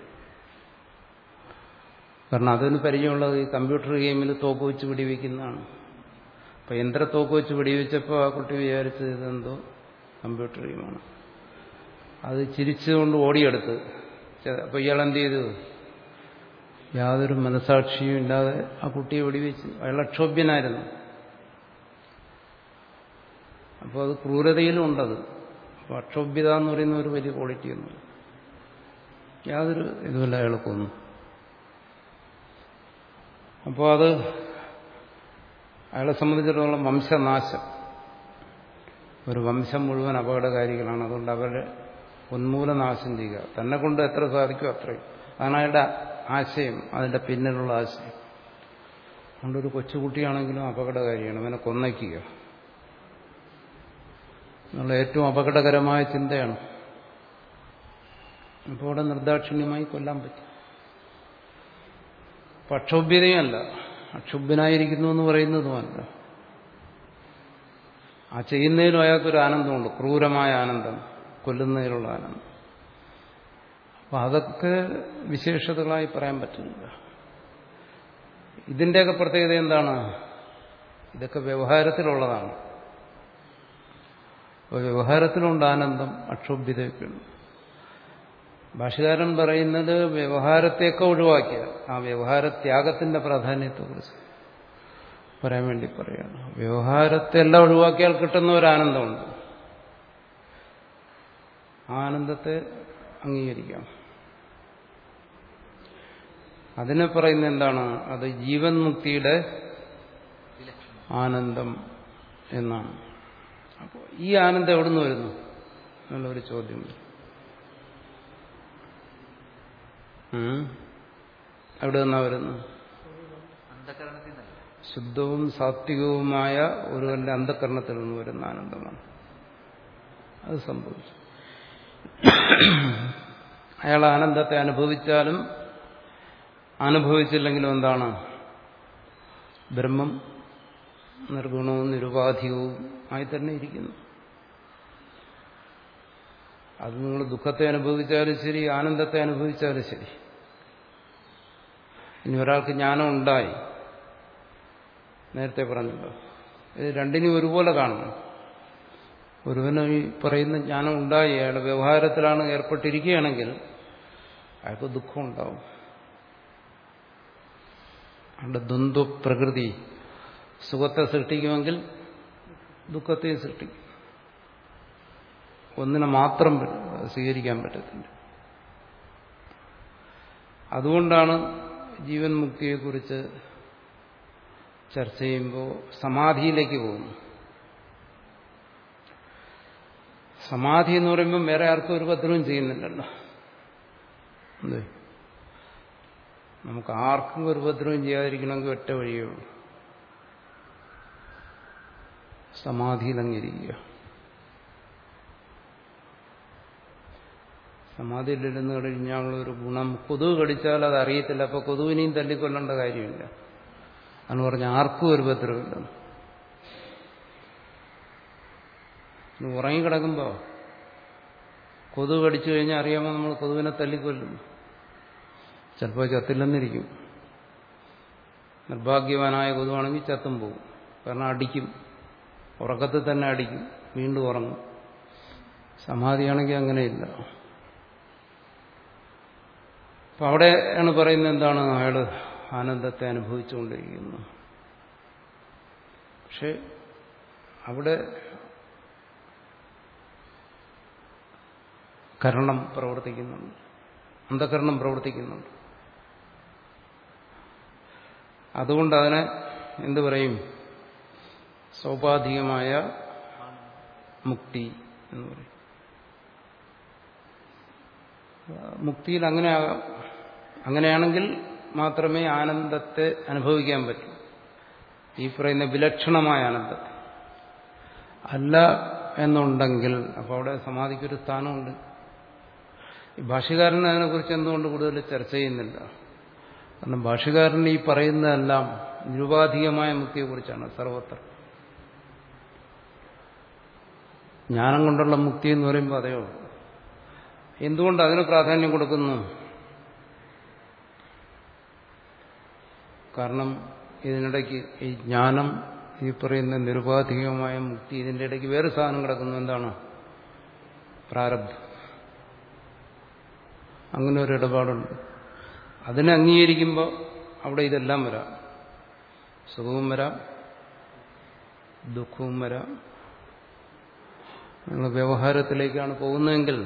കാരണം അതിന് പരിചയമുള്ളത് ഈ കമ്പ്യൂട്ടർ ഗെയിമിൽ തോക്ക് വെച്ച് വെടിവെക്കുന്നതാണ് അപ്പം യന്ത്രത്തോക്ക് വെച്ച് വെടിവെച്ചപ്പോൾ ആ കുട്ടി വിചാരിച്ചത് ഇതെന്തോ കമ്പ്യൂട്ടർ ഗെയിമാണ് അത് ചിരിച്ചുകൊണ്ട് ഓടിയെടുത്ത് അപ്പോൾ ഇയാൾ എന്ത് ചെയ്തു യാതൊരു മനസാക്ഷിയും ഇല്ലാതെ ആ കുട്ടിയെ വെടിവെച്ചു അയാൾ അക്ഷോഭ്യനായിരുന്നു അപ്പോൾ അത് ക്രൂരതയിലും ഉണ്ടത് അപ്പോൾ അക്ഷോഭ്യത എന്ന് പറയുന്ന ഒരു വലിയ ക്വാളിറ്റിയൊന്നും യാതൊരു ഇതുമില്ല അയാൾ കൊന്നു അപ്പോൾ അത് അയാളെ സംബന്ധിച്ചിടത്തോളം വംശനാശം ഒരു വംശം മുഴുവൻ അപകടകാരികളാണ് അതുകൊണ്ട് അവരെ ഉന്മൂലനാശം ചെയ്യുക തന്നെ കൊണ്ട് എത്ര സാധിക്കും അത്രയും അതാണ് അയാളുടെ ആശയം അതിന്റെ പിന്നിലുള്ള ആശയം അതുകൊണ്ടൊരു കൊച്ചുകുട്ടിയാണെങ്കിലും അപകടകാരിയാണ് അവനെ കൊന്നയ്ക്കുക എന്നുള്ള ഏറ്റവും അപകടകരമായ ചിന്തയാണ് അപ്പോൾ അവിടെ നിർദാക്ഷിണ്യമായി കൊല്ലാൻ പറ്റും പക്ഷോഭ്യതയല്ല അക്ഷുഭ്യനായിരിക്കുന്നു എന്ന് പറയുന്നതുമല്ല ആ ചെയ്യുന്നതിലും അയാൾക്കൊരു ആനന്ദമുണ്ട് ക്രൂരമായ ആനന്ദം കൊല്ലുന്നതിലുള്ള ആനന്ദം അപ്പം അതൊക്കെ വിശേഷതകളായി പറയാൻ പറ്റുന്നില്ല ഇതിൻ്റെയൊക്കെ പ്രത്യേകത എന്താണ് ഇതൊക്കെ വ്യവഹാരത്തിലുള്ളതാണ് അപ്പോൾ വ്യവഹാരത്തിലുണ്ട് ആനന്ദം അക്ഷോഭ്യതയൊക്കെയുണ്ട് ഭാഷകാരൻ പറയുന്നത് വ്യവഹാരത്തെയൊക്കെ ഒഴിവാക്കിയ ആ വ്യവഹാരത്യാഗത്തിന്റെ പ്രാധാന്യത്തെക്കുറിച്ച് പറയാൻ വേണ്ടി പറയാണ് വ്യവഹാരത്തെ എല്ലാം ഒഴിവാക്കിയാൽ കിട്ടുന്ന ഒരു ആനന്ദമുണ്ട് ആ ആനന്ദത്തെ അംഗീകരിക്കാം അതിനെ പറയുന്ന എന്താണ് അത് ജീവൻ മുക്തിയുടെ വിലക്ഷണം ആനന്ദം എന്നാണ് അപ്പോൾ ഈ ആനന്ദം എവിടുന്ന് വരുന്നു എന്നുള്ളൊരു ചോദ്യം ഉം? എവിടെ നിന്നാ വരുന്നത് അന്ധകരണത്തിൽ നിന്നല്ല ശുദ്ധവും സാത്വികവുമായ ഒരുവന്റെ അന്ധകരണത്തിൽ നിന്ന് വരുന്ന ആനന്ദമാണ് അത് സംഭവിച്ചു അയാൾ ആനന്ദത്തെ അനുഭവിച്ചാലും അനുഭവിച്ചില്ലെങ്കിലും എന്താണ് ബ്രഹ്മം നിർഗുണവും നിരുപാധികവും ആയി തന്നെ ഇരിക്കുന്നു അത് നിങ്ങൾ ദുഃഖത്തെ അനുഭവിച്ചാലും ശരി ആനന്ദത്തെ അനുഭവിച്ചാലും ശരി ഇനി ഒരാൾക്ക് ജ്ഞാനം ഉണ്ടായി നേരത്തെ പറഞ്ഞല്ലോ ഇത് രണ്ടിനും ഒരുപോലെ കാണണം ഒരുവന് ഈ പറയുന്ന ജ്ഞാനം ഉണ്ടായി അയാളുടെ വ്യവഹാരത്തിലാണ് ഏർപ്പെട്ടിരിക്കുകയാണെങ്കിൽ അയാൾക്ക് ദുഃഖം ഉണ്ടാവും അയാളുടെ ദ്വന്ദ്വ പ്രകൃതി സുഖത്തെ സൃഷ്ടിക്കുമെങ്കിൽ ദുഃഖത്തെയും സൃഷ്ടിക്കും ഒന്നിനെ മാത്രം സ്വീകരിക്കാൻ പറ്റത്തില്ല അതുകൊണ്ടാണ് ജീവൻ മുക്തിയെക്കുറിച്ച് ചർച്ച ചെയ്യുമ്പോൾ സമാധിയിലേക്ക് പോകുന്നു സമാധി എന്ന് പറയുമ്പോൾ വേറെ ആർക്കും ഒരു ഉപദ്രവം ചെയ്യുന്നില്ലല്ലോ എന്ത് നമുക്ക് ആർക്കും ഒരു ഉപദ്രവം ചെയ്യാതിരിക്കണമെങ്കിൽ ഒറ്റ വഴിയേ ഉള്ളൂ സമാധിയിലങ്ങിരിക്കുക സമാധിയിലിരുന്ന് കഴിഞ്ഞാൽ ഒരു ഗുണം കൊതുക് കടിച്ചാൽ അത് അറിയത്തില്ല അപ്പൊ കൊതുവിനെയും തല്ലിക്കൊല്ലേണ്ട കാര്യമില്ല എന്ന് പറഞ്ഞ ആർക്കും ഒരു ഉപദ്രവമില്ലെന്ന് ഇനി ഉറങ്ങിക്കിടക്കുമ്പോൾ കൊതുക് കടിച്ചു കഴിഞ്ഞാൽ അറിയാമോ നമ്മൾ കൊതുവിനെ തല്ലിക്കൊല്ലും ചിലപ്പോൾ ചത്തില്ലെന്നിരിക്കും നിർഭാഗ്യവാനായ കൊതുവാണെങ്കിൽ ചത്തും പോകും കാരണം അടിക്കും ഉറക്കത്തിൽ തന്നെ അടിക്കും വീണ്ടും ഉറങ്ങും സമാധിയാണെങ്കിൽ അങ്ങനെയില്ല അപ്പം അവിടെയാണ് പറയുന്നത് എന്താണ് അയാൾ ആനന്ദത്തെ അനുഭവിച്ചുകൊണ്ടിരിക്കുന്നു പക്ഷെ അവിടെ കരണം പ്രവർത്തിക്കുന്നുണ്ട് അന്ധകരണം പ്രവർത്തിക്കുന്നുണ്ട് അതുകൊണ്ട് അതിനെ എന്തു പറയും സൗപാധികമായ മുക്തി എന്ന് പറയും മുക്തിയിൽ അങ്ങനെ ആകാം അങ്ങനെയാണെങ്കിൽ മാത്രമേ ആനന്ദത്തെ അനുഭവിക്കാൻ പറ്റൂ ഈ പറയുന്ന വിലക്ഷണമായ ആനന്ദത്തെ അല്ല എന്നുണ്ടെങ്കിൽ അപ്പോൾ അവിടെ സമാധിക്കൊരു സ്ഥാനമുണ്ട് ഈ ഭാഷകാരൻ അതിനെക്കുറിച്ച് എന്തുകൊണ്ട് കൂടുതൽ ചർച്ച ചെയ്യുന്നില്ല കാരണം ഭാഷകാരൻ ഈ പറയുന്നതെല്ലാം നിരുപാധികമായ മുക്തിയെക്കുറിച്ചാണ് സർവത്ര ജ്ഞാനം കൊണ്ടുള്ള മുക്തി എന്ന് പറയുമ്പോൾ അതേ ഉള്ളൂ എന്തുകൊണ്ട് അതിന് പ്രാധാന്യം കൊടുക്കുന്നു കാരണം ഇതിനിടയ്ക്ക് ഈ ജ്ഞാനം ഈ പറയുന്ന നിരുപാധികമായ മുക്തി ഇതിന്റെ ഇടയ്ക്ക് വേറെ സാധനം കിടക്കുന്നു എന്താണ് പ്രാരബ്ധം അങ്ങനെ ഒരു ഇടപാടുണ്ട് അതിനെ അംഗീകരിക്കുമ്പോൾ അവിടെ ഇതെല്ലാം വരാം സുഖവും വരാം ദുഃഖവും വരാം നിങ്ങൾ വ്യവഹാരത്തിലേക്കാണ് പോകുന്നതെങ്കിൽ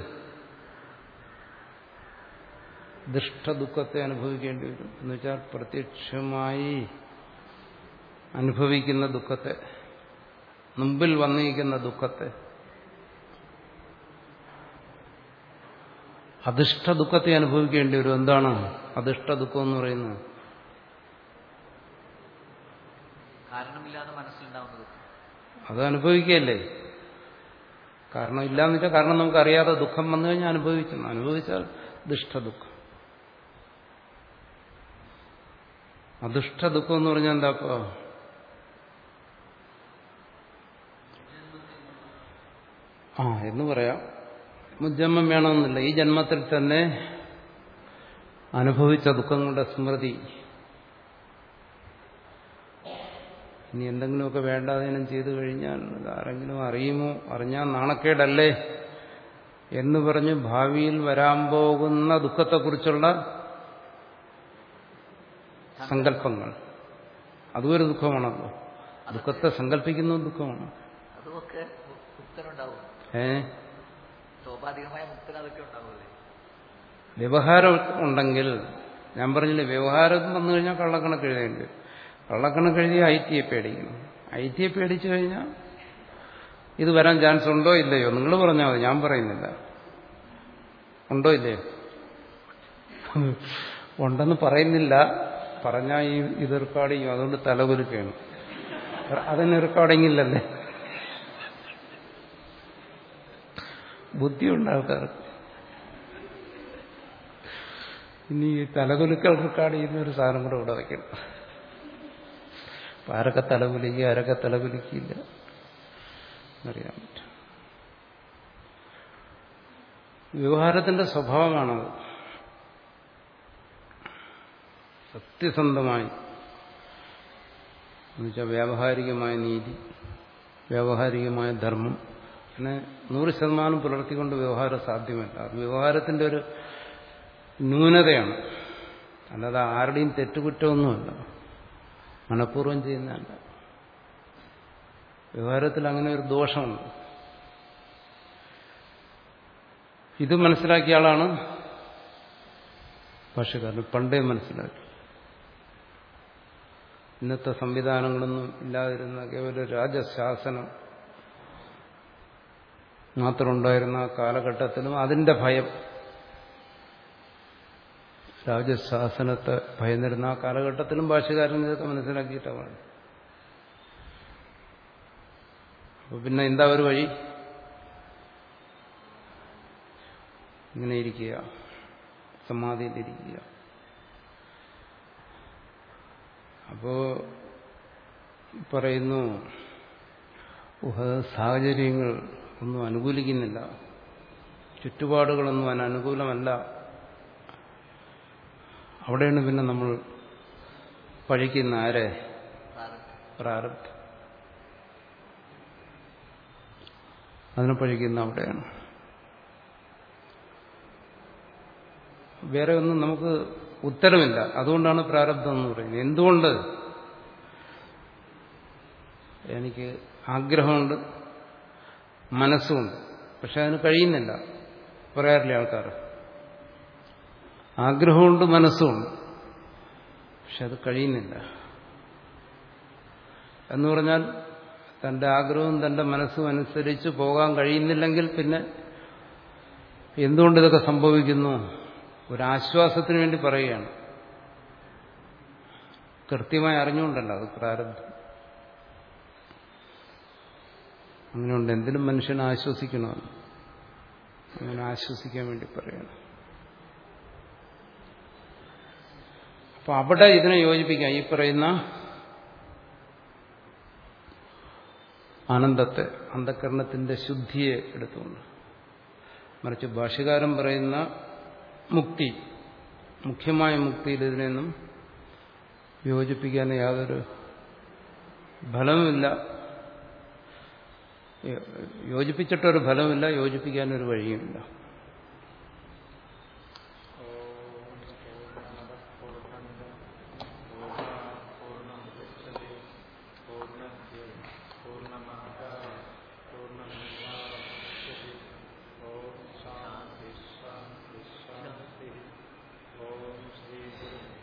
ദുഷ്ടദുഃഖത്തെ അനുഭവിക്കേണ്ടി വരും എന്ന് വെച്ചാൽ പ്രത്യക്ഷമായി അനുഭവിക്കുന്ന ദുഃഖത്തെ മുമ്പിൽ വന്നിരിക്കുന്ന ദുഃഖത്തെ അധിഷ്ഠ ദുഃഖത്തെ അനുഭവിക്കേണ്ടി വരും എന്താണ് അധിഷ്ഠ ദുഃഖം എന്ന് പറയുന്നത് കാരണമില്ലാതെ മനസ്സിലുണ്ടാവുന്ന ദുഃഖം അത് അനുഭവിക്കുകയല്ലേ കാരണം ഇല്ലാന്ന് വെച്ചാൽ കാരണം നമുക്കറിയാതെ ദുഃഖം വന്നു കഴിഞ്ഞാൽ അനുഭവിക്കണം അനുഭവിച്ചാൽ ദുഷ്ട ദുഃഖം അദുഷ്ട ദുഃഖം എന്ന് പറഞ്ഞാൽ എന്താ ഇപ്പോ ആ എന്ന് പറയാം മുജ്ജന്മം വേണമെന്നില്ല ഈ ജന്മത്തിൽ തന്നെ അനുഭവിച്ച ദുഃഖങ്ങളുടെ സ്മൃതി ഇനി എന്തെങ്കിലുമൊക്കെ വേണ്ടാതീനം ചെയ്തു കഴിഞ്ഞാൽ അത് ആരെങ്കിലും അറിയുമോ അറിഞ്ഞാൽ നാണക്കേടല്ലേ എന്ന് പറഞ്ഞ് ഭാവിയിൽ വരാൻ പോകുന്ന ദുഃഖത്തെക്കുറിച്ചുള്ള സങ്കല്പങ്ങൾ അതും ഒരു ദുഃഖമാണല്ലോ ദുഃഖത്തെ സങ്കല്പിക്കുന്ന ദുഃഖമാണ് അതുമൊക്കെ മുക്തനുണ്ടാവും ഏ സ്വാഭാവികമായ മുക്തന് അതൊക്കെ ഉണ്ടാവില്ലേ വ്യവഹാരം ഉണ്ടെങ്കിൽ ഞാൻ പറഞ്ഞില്ലേ വ്യവഹാരം വന്നു കഴിഞ്ഞാൽ കള്ളക്കണക്ക് എഴുതേണ്ടി വരും കള്ളക്കണക്ക് എഴുതി ഐ ടിയെ പേടിക്കണം ഐ ടിയെ പേടിച്ചു കഴിഞ്ഞാൽ ഇത് വരാൻ ചാൻസ് ഉണ്ടോ ഇല്ലയോ നിങ്ങൾ പറഞ്ഞാൽ മതി ഞാൻ പറയുന്നില്ല ഉണ്ടോ ഇല്ലയോ ഉണ്ടെന്ന് പറയുന്നില്ല പറഞ്ഞാൽ ഈ ഇത് റെക്കോർഡ് ചെയ്യും അതുകൊണ്ട് തലകുലുക്കുകയാണ് അതിന് റെക്കോർഡിംഗ് ഇല്ലല്ലേ ബുദ്ധിയുണ്ട് ആൾക്കാർക്ക് ഇനി ഈ തലകുലുക്കൽ റെക്കോർഡ് ചെയ്യുന്ന ഒരു സാധനം കൂടെ ഇവിടെ വയ്ക്കണം അപ്പൊ ആരൊക്കെ തലകുലിക്കുക ആരൊക്കെ തലകുലിക്കില്ല എന്നറിയാൻ പറ്റും വ്യവഹാരത്തിന്റെ സ്വഭാവമാണത് സത്യസന്ധമായി എന്നുവെച്ചാൽ വ്യാവഹാരികമായ നീതി വ്യാവഹാരികമായ ധർമ്മം അങ്ങനെ നൂറ് ശതമാനം പുലർത്തിക്കൊണ്ട് വ്യവഹാരം സാധ്യമല്ല അത് വ്യവഹാരത്തിന്റെ ഒരു ന്യൂനതയാണ് അല്ലാതെ ആരുടെയും തെറ്റുകുറ്റമൊന്നുമല്ല മനഃപൂർവ്വം ചെയ്യുന്നതല്ല വ്യവഹാരത്തിൽ അങ്ങനെ ഒരു ദോഷമുണ്ട് ഇത് മനസ്സിലാക്കിയ ആളാണ് ഭാഷകാരൻ പണ്ടേ മനസ്സിലാക്കി ഇന്നത്തെ സംവിധാനങ്ങളൊന്നും ഇല്ലാതിരുന്ന കേവല രാജശാസനം മാത്രമുണ്ടായിരുന്ന ആ കാലഘട്ടത്തിലും അതിന്റെ ഭയം രാജശാസനത്തെ ഭയന്നിരുന്ന ആ കാലഘട്ടത്തിലും ഭാഷകാരൻ ഇതൊക്കെ മനസ്സിലാക്കിയിട്ടാണ് അപ്പൊ പിന്നെ എന്താ ഒരു വഴി ഇങ്ങനെ ഇരിക്കുക സമാധിയിലിരിക്കുക അപ്പോ പറയുന്നു ഊഹ സാഹചര്യങ്ങൾ ഒന്നും അനുകൂലിക്കുന്നില്ല ചുറ്റുപാടുകളൊന്നും അതിന് അനുകൂലമല്ല അവിടെയാണ് പിന്നെ നമ്മൾ പഴിക്കുന്ന ആരെ പ്രാരബ്ധം അതിനെ പഴിക്കുന്ന അവിടെയാണ് വേറെ ഒന്നും നമുക്ക് ഉത്തരമില്ല അതുകൊണ്ടാണ് പ്രാരബ്ധം എന്ന് പറയുന്നത് എന്തുകൊണ്ട് എനിക്ക് ആഗ്രഹമുണ്ട് മനസ്സുമുണ്ട് പക്ഷെ അതിന് കഴിയുന്നില്ല പറയാറില്ല ആൾക്കാർ ആഗ്രഹമുണ്ട് മനസ്സുമുണ്ട് പക്ഷെ അത് കഴിയുന്നില്ല എന്ന് പറഞ്ഞാൽ തന്റെ ആഗ്രഹവും തന്റെ മനസ്സും അനുസരിച്ച് പോകാൻ കഴിയുന്നില്ലെങ്കിൽ പിന്നെ എന്തുകൊണ്ട് ഇതൊക്കെ സംഭവിക്കുന്നു ഒരാശ്വാസത്തിന് വേണ്ടി പറയുകയാണ് കൃത്യമായി അറിഞ്ഞുകൊണ്ടല്ല അത് പ്രാരബ്ധം അങ്ങനെയുണ്ട് എന്തിനും മനുഷ്യനെ ആശ്വസിക്കണമെന്ന് അങ്ങനെ ആശ്വസിക്കാൻ വേണ്ടി പറയണം അപ്പൊ അവിടെ ഇതിനെ യോജിപ്പിക്കാം ഈ പറയുന്ന ആനന്ദത്തെ അന്ധകരണത്തിന്റെ ശുദ്ധിയെ എടുത്തുകൊണ്ട് മറിച്ച് ഭാഷകാരൻ പറയുന്ന മുക്തി മുഖ്യമായ മുക്തിയിൽ ഇതിനെയൊന്നും യോജിപ്പിക്കാൻ യാതൊരു ഫലവുമില്ല യോജിപ്പിച്ചിട്ടൊരു ഫലമില്ല യോജിപ്പിക്കാനൊരു വഴിയുമില്ല ഓം ശ്രീ ഗുരു